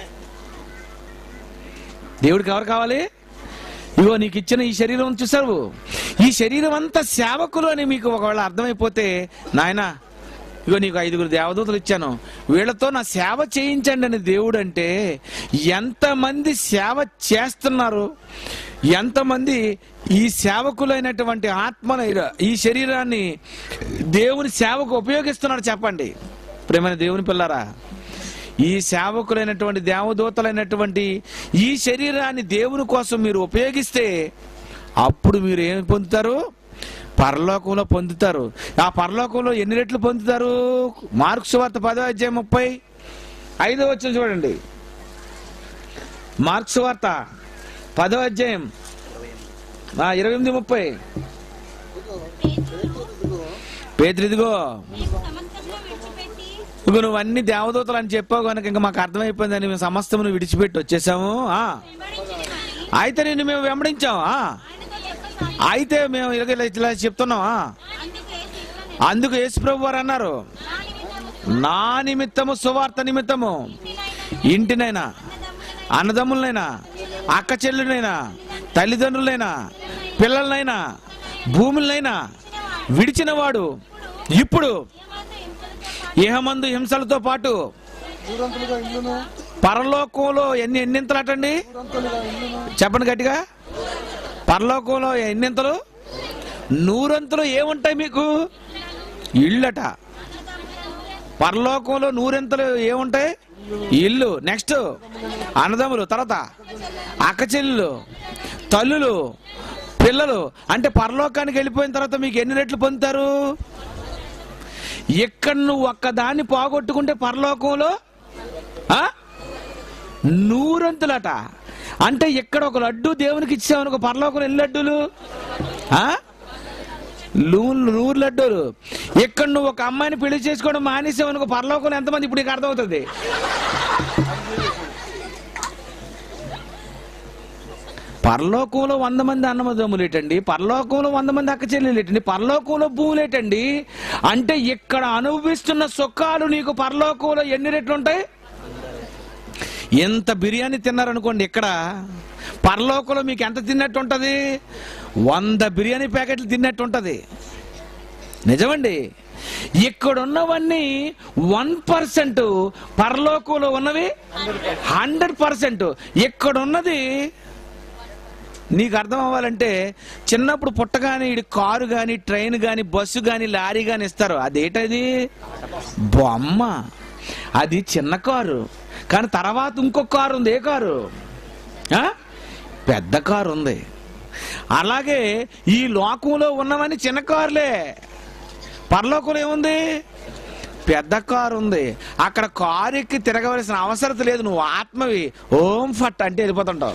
దేవుడికి ఎవరు కావాలి ఇగో నీకు ఇచ్చిన ఈ శరీరం చూసావు ఈ శరీరం అంతా సేవకులు అని మీకు ఒకవేళ అర్థమైపోతే నాయనా ఇగో నీకు ఐదుగురు దేవదూతలు ఇచ్చాను వీళ్ళతో నా సేవ చేయించండి అని దేవుడు అంటే ఎంతమంది సేవ చేస్తున్నారు ఎంతమంది ఈ సేవకులైనటువంటి ఆత్మ ఈ శరీరాన్ని దేవుని సేవకు ఉపయోగిస్తున్నారు చెప్పండి ప్రేమైన దేవుని పిల్లరా ఈ సేవకులైనటువంటి దేవదూతలైనటువంటి ఈ శరీరాన్ని దేవుని కోసం మీరు ఉపయోగిస్తే అప్పుడు మీరు ఏమి పొందుతారు పరలోకంలో పొందుతారు ఆ పరలోకంలో ఎన్ని రెట్లు పొందుతారు మార్క్స్ వార్త పదో అధ్యాయం ముప్పై ఐదో వచ్చిన చూడండి మార్క్స్ వార్త పదో అధ్యాయం ఆ, ఇరవై ఎనిమిది ముప్పై పేతురు ఇదిగో మేము సమస్తమును విడిచిపెట్టి ఇదిగో నువ్వు అన్ని దేవదూతలు అని చెప్పావు కనుక ఇంకా మాకు అర్థమైపోయిందని మేము సమస్తమును విడిచిపెట్టి వచ్చేసాము ఆ వెంబడించినవని అయితే నేను మేము వెంబడించాం ఆ ఆయనతో చెప్పసాగి అయితే మేము ఇలా ఇలా ఇట్లా చెప్తున్నాం ఆ అందుకే శిలువను అందుకు యేసు ప్రభు వారు అన్నారు నా నిమిత్తము నా నిమిత్తము సువార్త నిమిత్తము ఇంటినైనా అన్నదమ్ములనైనా అక్క చెల్లెలైనా తల్లిదండ్రులైనా పిల్లలనైనా భూములనైనా విడిచినవాడు ఇప్పుడు ఇహమందు హింసలతో పాటు నూరంతులుగా ఇల్లును పరలోకంలో ఎన్ని ఎన్నింతలటండి నూరంతులుగా ఇల్లును చెప్పండి గట్టిగా పరలోకంలో ఎన్నింతలు నూరంతలు ఏముంటాయి మీకు ఇళ్ళట పరలోకంలో నూరెంతలు ఏముంటాయి ఇల్లు నెక్స్ట్ అన్నదమ్ములు తర్వాత అక్క చెల్లెలు తల్లులు పిల్లలు అంటే పరలోకానికి వెళ్ళిపోయిన తర్వాత మీకు ఎన్ని రెట్లు పొందుతారు ఇక్కడ నువ్వు ఒక్కదాన్ని పోగొట్టుకుంటే పరలోకంలో ఆ? నూరంతులట అంటే ఇక్కడ ఒక లడ్డు దేవునికి ఇచ్చామనుకో పరలోకం ఎన్ని లడ్డూలు ఆ? నూ- నూరు లడ్డూలు ఇక్కడ నువ్వు ఒక అమ్మాయిని పెళ్లి చేసుకోవడం మానేసావనుకో పరలోకంలో ఎంతమంది ఇప్పుడు నీకు అర్థమవుతుంది పరలోకంలో వంద మంది అన్నమదమ్ములేటండి పరలోకంలో వంద మంది అక్క చెల్లెలేటండి పరలోకంలో భూములేటండి అంటే ఇక్కడ అనుభవిస్తున్న సుఖాలు నీకు పరలోకంలో ఎన్ని రెట్లు ఉంటాయి ఎంత బిర్యానీ తిన్నారనుకోండి ఇక్కడ పరలోకంలో మీకు ఎంత తిన్నట్టు ఉంటది వంద బిర్యానీ ప్యాకెట్లు తిన్నట్టు ఉంటది నిజమండి ఇక్కడ ఉన్నవన్నీ వన్ పర్సెంట్ పరలోకంలో ఉన్నవి హండ్రెడ్ పర్సెంట్ ఇక్కడ ఉన్నది నీకు అర్థం అవ్వాలంటే చిన్నప్పుడు పుట్టగానే ఇడి కారు కానీ ట్రైన్ కానీ బస్సు కానీ లారీ కానీ ఇస్తారు అదేటది బొమ్మ అది చిన్న కారు కానీ తర్వాత ఇంకొక కారు ఉంది ఏ కారు ఆ? పెద్ద కారు ఉంది అలాగే ఈ లోకంలో ఉన్నవన్నీ చిన్న కారులే పరలోకంలో ఏముంది పెద్ద కారు ఉంది అక్కడ కారు ఎక్కి తిరగవలసిన అవసరం లేదు నువ్వు ఆత్మవి ఓం ఫట్ అంటే వెళ్ళిపోతుంటావు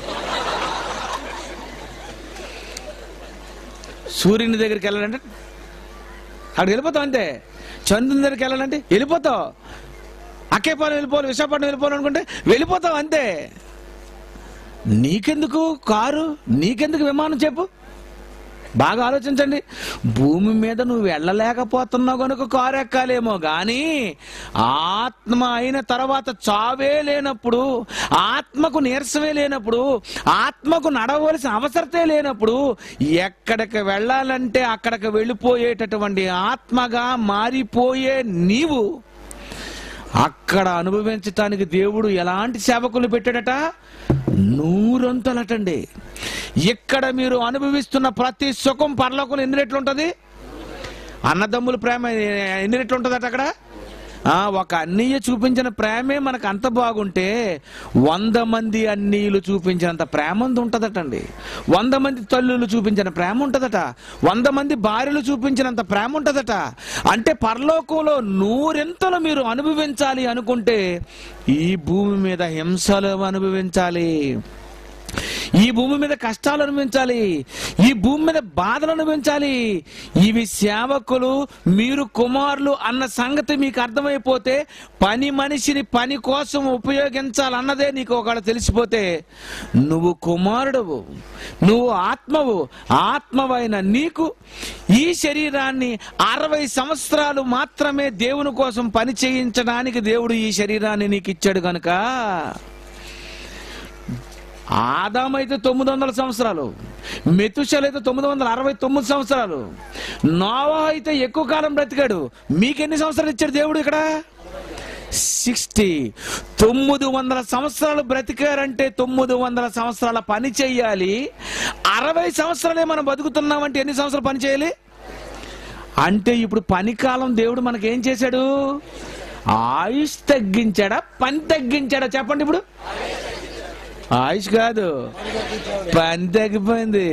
సూర్యుని దగ్గరికి వెళ్ళాలంటే అక్కడికి వెళ్ళిపోతావు అంతే చంద్రుని దగ్గరికి వెళ్ళాలంటే వెళ్ళిపోతావు అక్కేపాలెం వెళ్ళిపోవాలి విశాఖపట్నం వెళ్ళిపోవాలి అనుకుంటే వెళ్ళిపోతావు అంతే నీకెందుకు కారు నీకెందుకు విమానం చెప్పు బాగా ఆలోచించండి భూమి మీద నువ్వు వెళ్ళలేకపోతున్నావు కనుక కారు ఎక్కాలేమో కానీ ఆత్మ అయిన తర్వాత చావే లేనప్పుడు ఆత్మకు నీరసమే లేనప్పుడు ఆత్మకు నడవలసిన అవసరతే లేనప్పుడు ఎక్కడికి వెళ్ళాలంటే అక్కడికి వెళ్ళిపోయేటటువంటి ఆత్మగా మారిపోయే నీవు అక్కడ అనుభవించటానికి దేవుడు ఎలాంటి సేవకులు పెట్టాడట నూరంతలటండి ఇక్కడ మీరు అనుభవిస్తున్న ప్రతి సుఖం పరలోకం ఎన్ని రెట్లు ఉంటుంది అన్నదమ్ముల ప్రేమ ఎన్ని రెట్లు ఉంటుందట అక్కడ ఆ, ఒక అన్నయ్య చూపించిన ప్రేమే మనకు అంత బాగుంటే వంద మంది అన్నీయులు చూపించినంత ప్రేమ ఉంటుందటండి వంద మంది తల్లులు చూపించిన ప్రేమ ఉంటుందట వంద మంది భార్యలు చూపించినంత ప్రేమ ఉంటుందట అంటే పరలోకంలో నూరెంతలు మీరు అనుభవించాలి అనుకుంటే ఈ భూమి మీద హింసలు అనుభవించాలి ఈ భూమి మీద కష్టాలు అనుభవించాలి ఈ భూమి మీద బాధలు అనుభవించాలి ఇవి సేవకులు మీరు కుమారులు అన్న సంగతి మీకు అర్థమైపోతే పని మనిషిని పని కోసం ఉపయోగించాలన్నదే నీకు ఒకవేళ తెలిసిపోతే నువ్వు కుమారుడవు నువ్వు ఆత్మవు ఆత్మవైన నీకు ఈ శరీరాన్ని అరవై సంవత్సరాలు మాత్రమే దేవుని కోసం పని చేయించడానికి దేవుడు ఈ శరీరాన్ని నీకు ఇచ్చాడు కనుక ఆదామైతే తొమ్మిది వందల సంవత్సరాలు మెతుషలు అయితే తొమ్మిది వందల అరవై తొమ్మిది సంవత్సరాలు నోవా అయితే ఎక్కువ కాలం బ్రతికాడు మీకెన్ని సంవత్సరాలు ఇచ్చాడు దేవుడు ఇక్కడ సిక్స్టీ తొమ్మిది వందల సంవత్సరాలు బ్రతికారంటే తొమ్మిది వందల సంవత్సరాల పని చేయాలి అరవై సంవత్సరాలే మనం బతుకుతున్నామంటే ఎన్ని సంవత్సరాలు పని చేయాలి అంటే ఇప్పుడు పని కాలం దేవుడు మనకేం చేశాడు ఆయుష్ తగ్గించాడా పని తగ్గించాడా చెప్పండి ఇప్పుడు ఆయుష్ కాదు పని తగ్గిపోయింది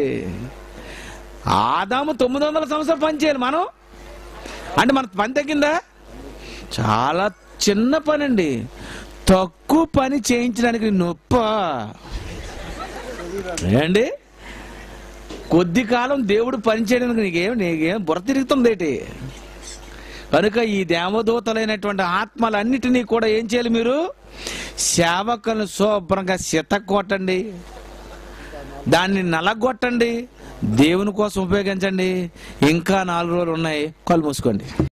ఆదాము తొమ్మిది వందల సంవత్సరాలు పని చేయాలి మనం అంటే మన పని తగ్గిందా చాలా చిన్న పని అండి తక్కువ పని చేయించడానికి నొప్ప ఏండి కొద్ది కాలం దేవుడు పని చేయడానికి నీకేం నీకేం బుర్ర తిరుగుతుంది ఏంటి కనుక ఈ దేవదూతలైనటువంటి ఆత్మలన్నిటినీ కూడా ఏం చేయాలి మీరు సేవకులను శుభ్రంగా కొట్టండి దాన్ని నలగొట్టండి దేవుని కోసం ఉపయోగించండి ఇంకా నాలుగు రోజులు ఉన్నాయి కళ్ళు మూసుకోండి